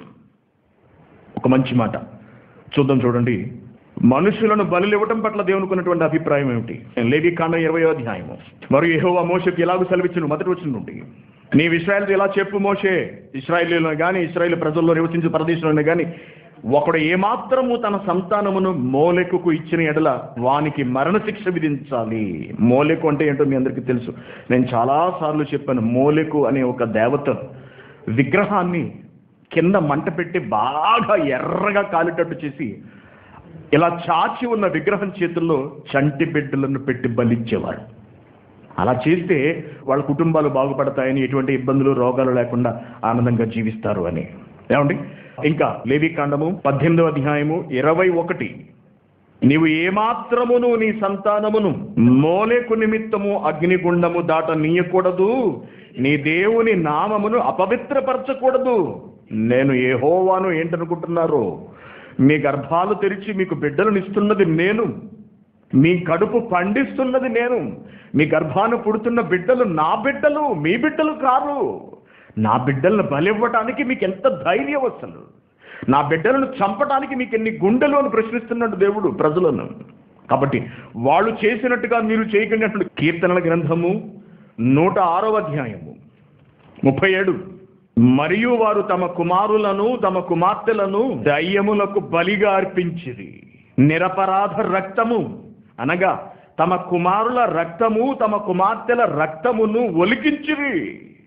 ఒక మంచి మాట చూద్దాం చూడండి మనుషులను బలులు ఇవ్వటం పట్ల దేవునికి ఉన్నటువంటి అభిప్రాయం ఏమిటి లేవి కాండం ఇరవై అధ్యాయము మరియు యెహోవా మోషకి ఎలాగో సెలవిచ్చును మొదటి వచ్చిన నుండి నీ ఇస్రాయల్ ఇలా చెప్పు మోషే ఇస్రాయలీలో కానీ ఇస్రాయల్ ప్రజల్లో నివసించే ప్రదేశంలో కానీ ఒకడు ఏమాత్రము తన సంతానమును మోలెకుకు ఇచ్చిన ఎడల వానికి మరణశిక్ష విధించాలి మోలెకు అంటే ఏంటో మీ అందరికీ తెలుసు నేను చాలా సార్లు చెప్పాను మోలెకు అనే ఒక దేవత విగ్రహాన్ని కింద మంట పెట్టి బాగా ఎర్రగా కాలేటట్టు చేసి ఇలా చాచి ఉన్న విగ్రహం చేతుల్లో చంటి బిడ్డలను పెట్టి బలిచ్చేవారు అలా చేస్తే వాళ్ళ కుటుంబాలు బాగుపడతాయని ఎటువంటి ఇబ్బందులు రోగాలు లేకుండా ఆనందంగా జీవిస్తారు అని ఏమండి ఇంకా లేవి కాండము పద్దెనిమిదవ అధ్యాయము ఇరవై ఒకటి నీవు ఏమాత్రమును నీ సంతానమును మోలేకు నిమిత్తము అగ్నిగుండము దాట నీయకూడదు నీ దేవుని నామమును అపవిత్రపరచకూడదు నేను ఏహోవాను ఏంటనుకుంటున్నారు మీ గర్భాలు తెరిచి మీకు బిడ్డలను ఇస్తున్నది నేను మీ కడుపు పండిస్తున్నది నేను మీ గర్భాన పుడుతున్న బిడ్డలు నా బిడ్డలు మీ బిడ్డలు కారు నా బిడ్డలను బలివ్వటానికి మీకు ఎంత ధైర్యం అసలు నా బిడ్డలను చంపడానికి మీకు ఎన్ని గుండెలు అని ప్రశ్నిస్తున్నాడు దేవుడు ప్రజలను కాబట్టి వాళ్ళు చేసినట్టుగా మీరు చేయకున్నట్లు కీర్తనల గ్రంథము నూట ఆరవ అధ్యాయము ముప్పై ఏడు మరియు వారు తమ కుమారులను తమ కుమార్తెలను దయ్యములకు బలిగా అర్పించిరి నిరపరాధ రక్తము అనగా తమ కుమారుల రక్తము తమ కుమార్తెల రక్తమును ఒలికించిరి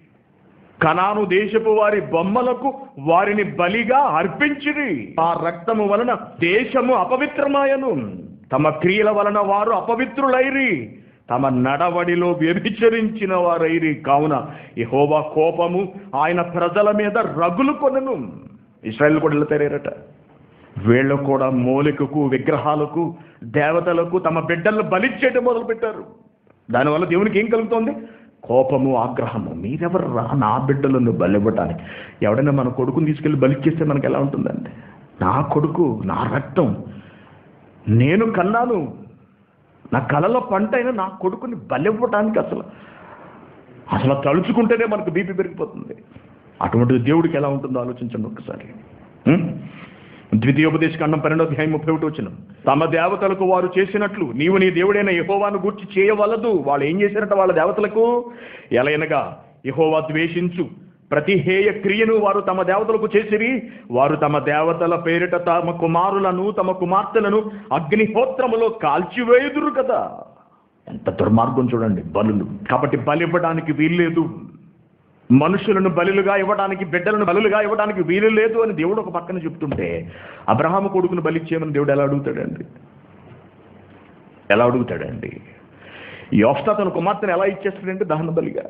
కనాను దేశపు వారి బొమ్మలకు వారిని బలిగా అర్పించిరి ఆ రక్తము వలన దేశము అపవిత్రమాయను తమ క్రియల వలన వారు అపవిత్రులైరి తమ నడవడిలో వ్యభిచరించిన వారైరి కావున యెహోవా కోపము ఆయన ప్రజల మీద రగులు కొనను ఇస్రాయల్ కూడా వెళ్తారేరట వీళ్ళు కూడా మూలికకు విగ్రహాలకు దేవతలకు తమ బిడ్డలను బలిచ్చేయడం మొదలుపెట్టారు దానివల్ల దేవునికి ఏం కలుగుతోంది కోపము ఆగ్రహము మీరెవరు రా నా బిడ్డలను బలివ్వటానికి ఎవడైనా మన కొడుకుని తీసుకెళ్ళి బలిచ్చేస్తే మనకి ఎలా ఉంటుందండి నా కొడుకు నా రక్తం నేను కన్నాను నా కలలో పంట అయినా నా కొడుకుని బలివ్వటానికి అసలు అసలు తలుచుకుంటేనే మనకు బీపీ పెరిగిపోతుంది అటువంటి దేవుడికి ఎలా ఉంటుందో ఆలోచించండి ఒక్కసారి ఉం? ద్వితీయోపదేశ ఖండం పన్నెండో అధ్యాయం ముప్పై ఒకటి వచ్చిన తమ దేవతలకు వారు చేసినట్లు నీవు నీ దేవుడైన యహోవాను గూర్చి చేయవలదు వాళ్ళు ఏం చేశారట వాళ్ళ దేవతలకు ఎలయనగా యహోవా ద్వేషించు ప్రతి హేయ క్రియను వారు తమ దేవతలకు చేసిరి వారు తమ దేవతల పేరిట తమ కుమారులను తమ కుమార్తెలను అగ్నిహోత్రములో కాల్చివేయుదురు కదా ఎంత దుర్మార్గం చూడండి బలులు కాబట్టి బలి ఇవ్వడానికి వీల్లేదు మనుషులను బలులుగా ఇవ్వడానికి బిడ్డలను బలులుగా ఇవ్వడానికి వీలు లేదు అని దేవుడు ఒక పక్కన చెప్తుంటే అబ్రహాము కొడుకును బలిచ్చేయమని దేవుడు ఎలా అడుగుతాడండి ఎలా అడుగుతాడండి యోఫ్తా తన కుమార్తెను ఎలా ఇచ్చేస్తాడంటే దహన బలిగా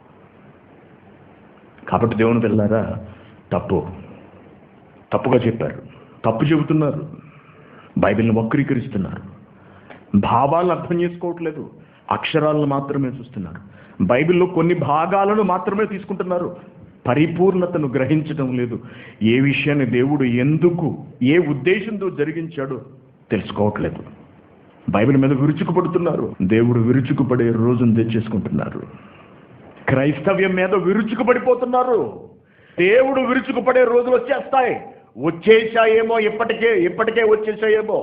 కాబట్టి దేవుని పిల్లారా తప్పు తప్పుగా చెప్పారు తప్పు చెబుతున్నారు బైబిల్ని వక్రీకరిస్తున్నారు భావాలను అర్థం చేసుకోవట్లేదు అక్షరాలను మాత్రమే చూస్తున్నారు బైబిల్లో కొన్ని భాగాలను మాత్రమే తీసుకుంటున్నారు పరిపూర్ణతను గ్రహించడం లేదు ఏ విషయాన్ని దేవుడు ఎందుకు ఏ ఉద్దేశంతో జరిగించాడో తెలుసుకోవట్లేదు బైబిల్ మీద విరుచుకుపడుతున్నారు దేవుడు విరుచుకుపడే రోజును తెచ్చేసుకుంటున్నారు క్రైస్తవ్యం మీద విరుచుకుపడిపోతున్నారు దేవుడు విరుచుకుపడే రోజులు వచ్చేస్తాయి వచ్చేసాయేమో ఇప్పటికే ఇప్పటికే వచ్చేసాయేమో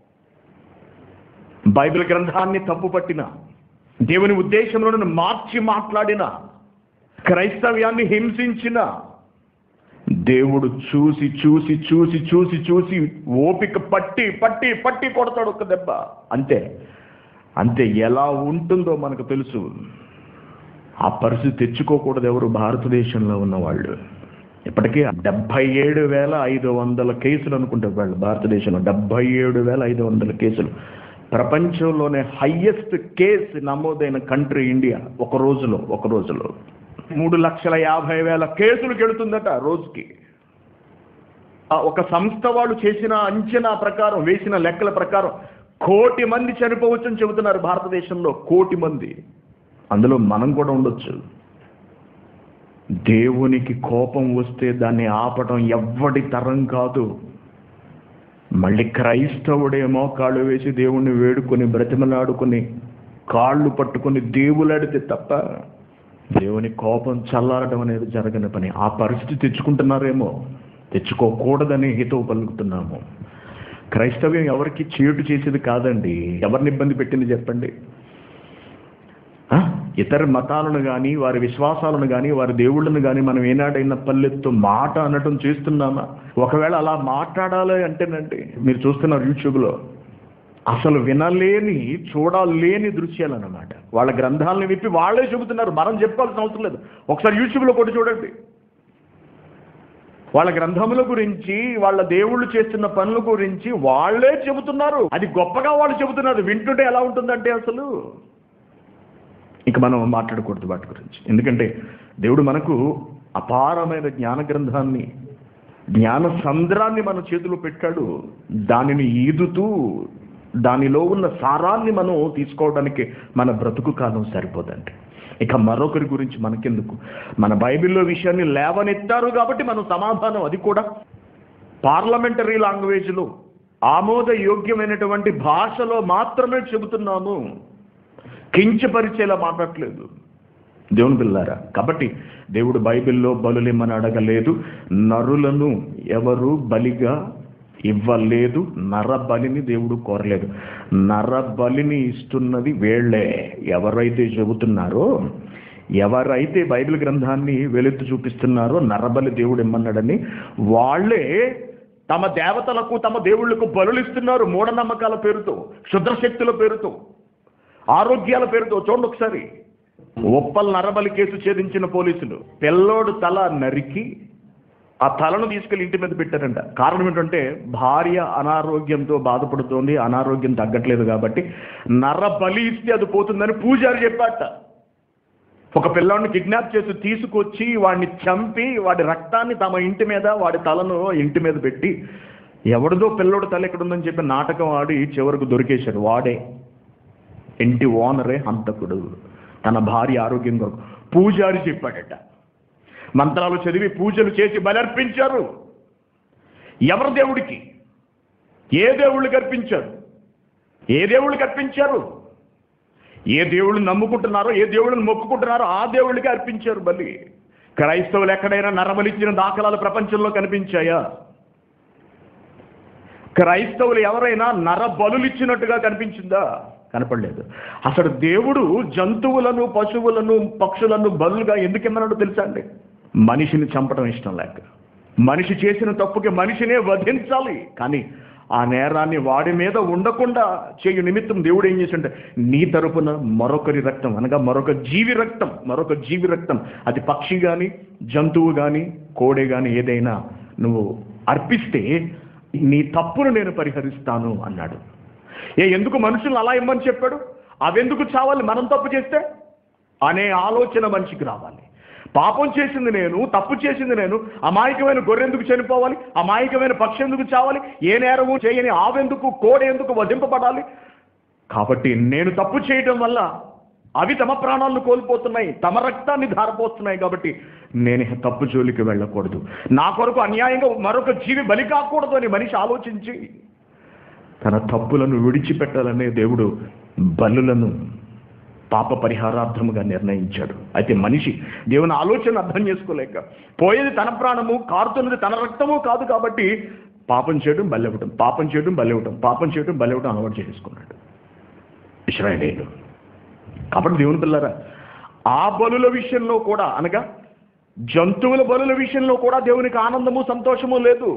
బైబిల్ గ్రంథాన్ని తప్పుపట్టిన దేవుని ఉద్దేశంలో మార్చి మాట్లాడిన క్రైస్తవ్యాన్ని హింసించిన దేవుడు చూసి చూసి చూసి చూసి చూసి ఓపిక పట్టి పట్టి పట్టి కొడతాడు ఒక దెబ్బ అంతే అంతే ఎలా ఉంటుందో మనకు తెలుసు ఆ పరిస్థితి తెచ్చుకోకూడదు ఎవరు భారతదేశంలో ఉన్నవాళ్ళు ఇప్పటికీ డెబ్బై ఏడు వేల ఐదు వందల కేసులు అనుకుంటే వాళ్ళు భారతదేశంలో డెబ్బై ఏడు వేల ఐదు వందల కేసులు ప్రపంచంలోనే హయ్యెస్ట్ కేసు నమోదైన కంట్రీ ఇండియా ఒక రోజులో ఒక రోజులో మూడు లక్షల యాభై వేల కేసులు గెలుతుందట రోజుకి ఆ ఒక సంస్థ వాళ్ళు చేసిన అంచనా ప్రకారం వేసిన లెక్కల ప్రకారం కోటి మంది చనిపోవచ్చని చెబుతున్నారు భారతదేశంలో కోటి మంది అందులో మనం కూడా ఉండొచ్చు దేవునికి కోపం వస్తే దాన్ని ఆపటం ఎవ్వడి తరం కాదు మళ్ళీ క్రైస్తవుడేమో కాళ్ళు వేసి దేవుణ్ణి వేడుకొని బ్రతిమలాడుకొని కాళ్ళు పట్టుకొని దేవులాడితే తప్ప దేవుని కోపం చల్లారడం అనేది జరగని పని ఆ పరిస్థితి తెచ్చుకుంటున్నారేమో తెచ్చుకోకూడదని హితవు పలుకుతున్నాము క్రైస్తవ్యం ఎవరికి చేటు చేసేది కాదండి ఎవరిని ఇబ్బంది పెట్టింది చెప్పండి ఆ? ఇతర మతాలను కానీ వారి విశ్వాసాలను కానీ వారి దేవుళ్ళను కానీ మనం ఏనాడైనా పల్లెత్తు మాట అనటం చేస్తున్నామా ఒకవేళ అలా మాట్లాడాలి అంటేనండి మీరు చూస్తున్నారు యూట్యూబ్లో అసలు వినలేని చూడలేని దృశ్యాలు అన్నమాట వాళ్ళ గ్రంథాలను విప్పి వాళ్ళే చెబుతున్నారు మనం చెప్పాల్సిన అవసరం లేదు ఒకసారి యూట్యూబ్లో కొట్టి చూడండి వాళ్ళ గ్రంథముల గురించి వాళ్ళ దేవుళ్ళు చేస్తున్న పనుల గురించి వాళ్ళే చెబుతున్నారు అది గొప్పగా వాళ్ళు చెబుతున్నారు వింటుంటే ఎలా ఉంటుందంటే అసలు ఇక మనం మాట్లాడకూడదు వాటి గురించి ఎందుకంటే దేవుడు మనకు అపారమైన జ్ఞాన గ్రంథాన్ని జ్ఞాన సంద్రాన్ని మన చేతిలో పెట్టాడు దానిని ఈదుతూ దానిలో ఉన్న సారాన్ని మనం తీసుకోవడానికి మన బ్రతుకు కాలం సరిపోదండి ఇక మరొకరి గురించి మనకెందుకు మన బైబిల్లో విషయాన్ని లేవనెత్తారు కాబట్టి మనం సమాధానం అది కూడా పార్లమెంటరీ లాంగ్వేజ్లో ఆమోద యోగ్యమైనటువంటి భాషలో మాత్రమే చెబుతున్నాము కించపరిచేలా మాట్లాడట్లేదు దేవుని పిల్లారా కాబట్టి దేవుడు బైబిల్లో బలులిమ్మని అడగలేదు నరులను ఎవరు బలిగా ఇవ్వలేదు నర బలిని దేవుడు కోరలేదు నర బలిని ఇస్తున్నది వేళ్లే ఎవరైతే చెబుతున్నారో ఎవరైతే బైబిల్ గ్రంథాన్ని వెలుత్తు చూపిస్తున్నారో నరబలి దేవుడు ఇమ్మన్నాడని వాళ్ళే తమ దేవతలకు తమ దేవుళ్లకు బలులు ఇస్తున్నారు మూఢనమ్మకాల పేరుతో శుద్రశక్తుల పేరుతో ఆరోగ్యాల పేరుతో చూడండి ఒకసారి ఉప్పల్ నరబలి కేసు ఛేదించిన పోలీసులు పిల్లోడు తల నరికి ఆ తలను తీసుకెళ్లి ఇంటి మీద పెట్టారంట కారణం ఏంటంటే భార్య అనారోగ్యంతో బాధపడుతోంది అనారోగ్యం తగ్గట్లేదు కాబట్టి నర బలి ఇస్తే అది పోతుందని పూజారి చెప్పాట ఒక పిల్లాడిని కిడ్నాప్ చేసి తీసుకొచ్చి వాడిని చంపి వాడి రక్తాన్ని తమ ఇంటి మీద వాడి తలను ఇంటి మీద పెట్టి ఎవరిదో పిల్లోడు తల ఎక్కడుందని చెప్పి నాటకం ఆడి చివరకు దొరికేశాడు వాడే ఇంటి ఓనరే హంతకుడు తన భార్య ఆరోగ్యం కొరకు పూజారి చెప్పాడట మంత్రాలు చదివి పూజలు చేసి బలర్పించారు ఎవరి దేవుడికి ఏ దేవుళ్ళకి అర్పించారు ఏ దేవుళ్ళకి అర్పించారు ఏ దేవుళ్ళని నమ్ముకుంటున్నారో ఏ దేవుళ్ళని మొక్కుకుంటున్నారో ఆ దేవుళ్ళకి అర్పించారు బలి క్రైస్తవులు ఎక్కడైనా నరబలిచ్చిన దాఖలాలు ప్రపంచంలో కనిపించాయా క్రైస్తవులు ఎవరైనా నర బలులిచ్చినట్టుగా కనిపించిందా కనపడలేదు అసలు దేవుడు జంతువులను పశువులను పక్షులను బలులుగా ఎందుకు ఇమ్మన్నాడో తెలుసా అండి మనిషిని చంపడం ఇష్టం లేక మనిషి చేసిన తప్పుకి మనిషినే వధించాలి కానీ ఆ నేరాన్ని వాడి మీద ఉండకుండా చేయు నిమిత్తం దేవుడు ఏం చేసింటే నీ తరపున మరొకరి రక్తం అనగా మరొక జీవి రక్తం మరొక జీవి రక్తం అది పక్షి కానీ జంతువు కానీ కోడె కానీ ఏదైనా నువ్వు అర్పిస్తే నీ తప్పును నేను పరిహరిస్తాను అన్నాడు ఏ ఎందుకు మనుషులు అలా ఇమ్మని చెప్పాడు అవెందుకు చావాలి మనం తప్పు చేస్తే అనే ఆలోచన మనిషికి రావాలి పాపం చేసింది నేను తప్పు చేసింది నేను అమాయకమైన గొర్రెందుకు చనిపోవాలి అమాయకమైన పక్షి ఎందుకు చావాలి ఏ నేరము చేయని ఆవెందుకు కోడ ఎందుకు వధింపబడాలి కాబట్టి నేను తప్పు చేయడం వల్ల అవి తమ ప్రాణాలను కోల్పోతున్నాయి తమ రక్తాన్ని ధారపోస్తున్నాయి కాబట్టి నేను ఇక తప్పు జోలికి వెళ్ళకూడదు నా కొరకు అన్యాయంగా మరొక జీవి బలి కాకూడదు అని మనిషి ఆలోచించి తన తప్పులను విడిచిపెట్టాలనే దేవుడు బలులను పాప పరిహారార్థముగా నిర్ణయించాడు అయితే మనిషి దేవుని ఆలోచన అర్థం చేసుకోలేక పోయేది తన ప్రాణము కారుతున్నది తన రక్తము కాదు కాబట్టి పాపం చేయడం బల్లెవటం పాపం చేయడం బల్లెవటం పాపం చేయడం బల్లెవటం అలవాటు చేసుకున్నాడు ఇస్రాయేలీలు కాబట్టి దేవుని పిల్లరా ఆ బలుల విషయంలో కూడా అనగా జంతువుల బలుల విషయంలో కూడా దేవునికి ఆనందము సంతోషము లేదు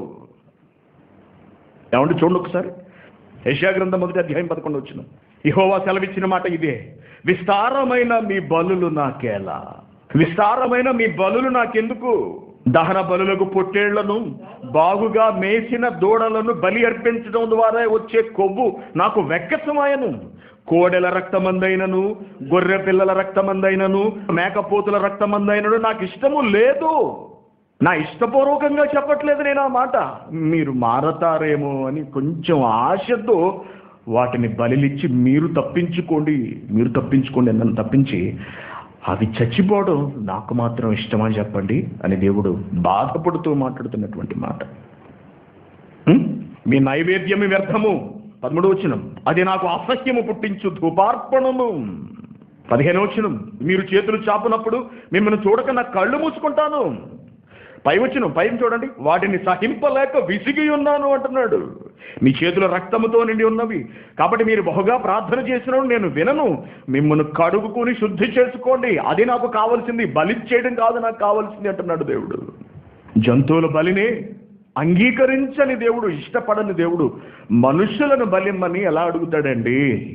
ఏమంటే చూడండి ఒకసారి యెషయా గ్రంథం మొదటి అధ్యాయం పదకొండు వచ్చిన ఇహోవా సెలవిచ్చిన మాట ఇదే విస్తారమైన మీ బలులు నాకేలా విస్తారమైన మీ బలులు నాకెందుకు దహన బలులకు పొట్టేళ్లను బాగుగా మేసిన దూడలను బలి అర్పించడం ద్వారా వచ్చే కొవ్వు నాకు వెక్కసమాయను కోడెల రక్తమందైనను గొర్రె పిల్లల రక్తమందైనను మేకపోతుల రక్తమందైనను నాకు ఇష్టము లేదు నా ఇష్టపూర్వకంగా చెప్పట్లేదు నేను ఆ మాట మీరు మారతారేమో అని కొంచెం ఆశతో వాటిని బలిలిచ్చి మీరు తప్పించుకోండి మీరు తప్పించుకోండి నన్ను తప్పించి అవి చచ్చిపోవడం నాకు మాత్రం ఇష్టమా చెప్పండి అని దేవుడు బాధపడుతూ మాట్లాడుతున్నటువంటి మాట హ్మ్? మీ నైవేద్యము వ్యర్థము పదమూడు వచనం అది నాకు అసహ్యము పుట్టించు ధూపార్పణము పదిహేను వచనం మీరు చేతులు చాపునప్పుడు మిమ్మల్ని చూడక నా కళ్ళు మూసుకుంటాను పై వచ్చిన పైన చూడండి వాటిని సహింపలేక విసిగి ఉన్నాను అంటున్నాడు మీ చేతుల రక్తముతో నిండి ఉన్నవి కాబట్టి మీరు బహుగా ప్రార్థన చేసిన నేను వినను మిమ్మల్ని కడుగుకుని శుద్ధి చేసుకోండి అది నాకు కావాల్సింది బలి చేయడం కాదు నాకు కావాల్సింది అంటున్నాడు దేవుడు జంతువుల బలిని అంగీకరించని దేవుడు ఇష్టపడని దేవుడు మనుషులను బలిమ్మని ఎలా అడుగుతాడండి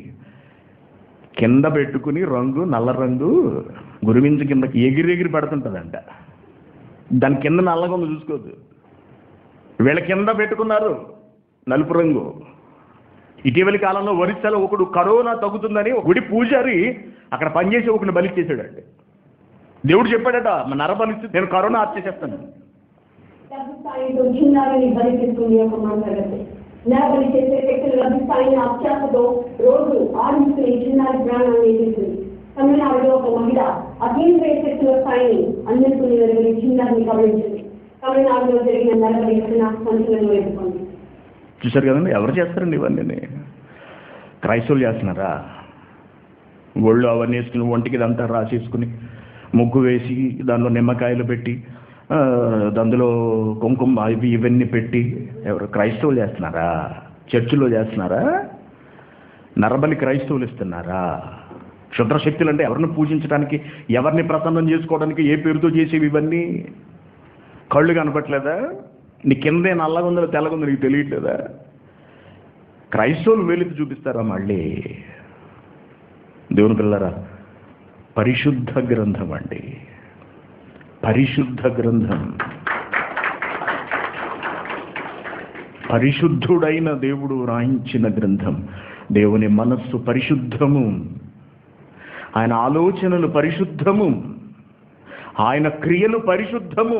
కింద పెట్టుకుని రంగు నల్ల రంగు గురువించి కిందకి ఎగిరి ఎగిరి పెడుతుంటుందంట దాని కింద నల్లగా ఉంది చూసుకోవద్దు వీళ్ళ కింద పెట్టుకున్నారు నలుపు రంగు ఇటీవలి కాలంలో ఒరిస్సాలో ఒకడు కరోనా తగ్గుతుందని గుడి పూజారి అక్కడ పనిచేసి ఒకరిని బలిచ్చేసాడండి దేవుడు చెప్పాడట మా నరబలిస్తే నేను కరోనా ఆర్చేసేస్తాను లభిస్తాయితో చిన్నారిని బలి చేసుకుని ఒక మాట్లాడితే నిలబడి చేసే వ్యక్తులు లభిస్తాయిని అత్యాశతో రోజు ఆడించుకుని చిన్నారి ప్రాణాన్ని ఎదుర్కొంది తమిళనాడులో ఒక మహిళ అతీంద్రియ శక్తుల స్థాయిని అందించుకుని వెలుగుని చిన్నారిని గమనించింది తమిళనాడులో జరిగిన నిలబడి ఘటన సంచలనం ఎదుర్కొంది చూశారు కదండి ఎవరు చేస్తారండి ఇవన్నీ క్రైస్తవులు చేస్తున్నారా ఒళ్ళు అవన్నీ వేసుకుని ఒంటికి ఇదంతా రాసేసుకుని ముగ్గు వేసి దానిలో నిమ్మకాయలు పెట్టి ఆ, అందులో కుంకుమ ఇవి ఇవన్నీ పెట్టి ఎవరు క్రైస్తవులు చేస్తున్నారా చర్చిలో చేస్తున్నారా నరబలి క్రైస్తవులు ఇస్తున్నారా క్షుద్రశక్తులు అంటే ఎవరిని పూజించడానికి ఎవరిని ప్రసన్నం చేసుకోవడానికి ఏ పేరుతో చేసేవి ఇవన్నీ కళ్ళు కనపట్లేదా నీ కిందే నల్లగా ఉందో తెల్లగా ఉందో నీకు తెలియట్లేదా క్రైస్తవులు వేలెత్తి చూపిస్తారా మళ్ళీ దేవుని పిల్లరా పరిశుద్ధ గ్రంథం అండి పరిశుద్ధ గ్రంథం పరిశుద్ధుడైన దేవుడు రాయించిన గ్రంథం దేవుని మనస్సు పరిశుద్ధము ఆయన ఆలోచనలు పరిశుద్ధము ఆయన క్రియలు పరిశుద్ధము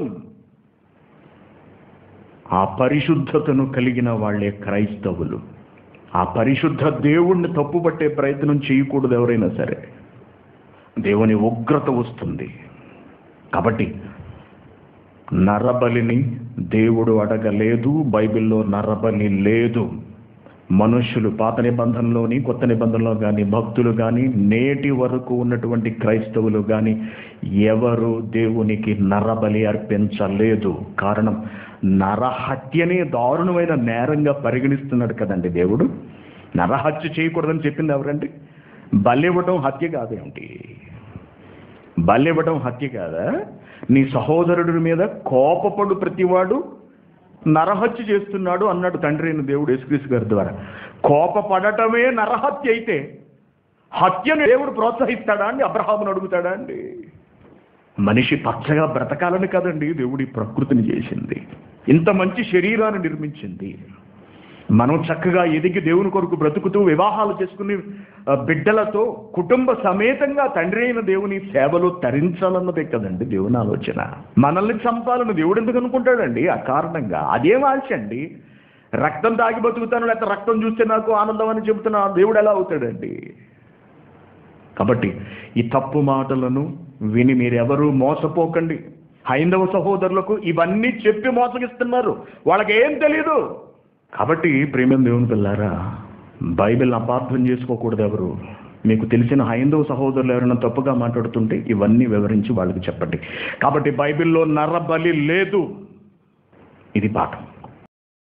ఆ పరిశుద్ధతను కలిగిన వాళ్ళే క్రైస్తవులు ఆ పరిశుద్ధ దేవుణ్ణి తప్పుపట్టే ప్రయత్నం చేయకూడదు ఎవరైనా సరే దేవుని ఉగ్రత వస్తుంది కాబట్టి నరబలిని దేవుడు అడగలేదు బైబిల్లో నరబలి లేదు మనుషులు పాత నిబంధనలోని కొత్త నిబంధనలో కానీ భక్తులు కానీ నేటి వరకు ఉన్నటువంటి క్రైస్తవులు కానీ ఎవరు దేవునికి నరబలి అర్పించలేదు కారణం నరహత్యనే దారుణమైన నేరంగా పరిగణిస్తున్నాడు కదండి దేవుడు నరహత్య చేయకూడదని చెప్పింది ఎవరండి బలి ఇవ్వడం హత్య కాదేమిటి బలి ఇవ్వడం హత్య కాదా నీ సహోదరుడి మీద కోపపడు ప్రతివాడు నరహత్య చేస్తున్నాడు అన్నాడు తండ్రి అయిన దేవుడు యేసుక్రీస్తు గారి ద్వారా కోపపడటమే నరహత్య అయితే హత్యను దేవుడు ప్రోత్సహిస్తాడా అండి అబ్రహామును అడుగుతాడా అండి మనిషి పచ్చగా బ్రతకాలని కదండి దేవుడి ప్రకృతిని చేసింది ఇంత మంచి శరీరాన్ని నిర్మించింది మనం చక్కగా ఎదిగి దేవుని కొరకు బ్రతుకుతూ వివాహాలు చేసుకుని ఆ, బిడ్డలతో కుటుంబ సమేతంగా తండ్రి అయిన దేవుని సేవలో తరించాలన్నదే కదండి దేవుని ఆలోచన మనల్ని చంపాలని దేవుడు ఎందుకు అనుకుంటాడండి అకారణంగా అదేం ఆశ అండి రక్తం తాగి బతుకుతాను లేకపోతే రక్తం చూస్తే నాకు ఆనందం అని చెబుతున్నా దేవుడు ఎలా అవుతాడండి కాబట్టి ఈ తప్పు మాటలను విని మీరెవరూ మోసపోకండి హైందవ సహోదరులకు ఇవన్నీ చెప్పి మోసగిస్తున్నారు వాళ్ళకి ఏం తెలియదు కాబట్టి ప్రేమ దేవుని పిల్లారా బైబిల్ అపార్థం చేసుకోకూడదు ఎవరు మీకు తెలిసిన హైందవ సహోదరులు ఎవరైనా తప్పుగా మాట్లాడుతుంటే ఇవన్నీ వివరించి వాళ్ళకి చెప్పండి కాబట్టి బైబిల్లో నరబలి లేదు ఇది పాఠం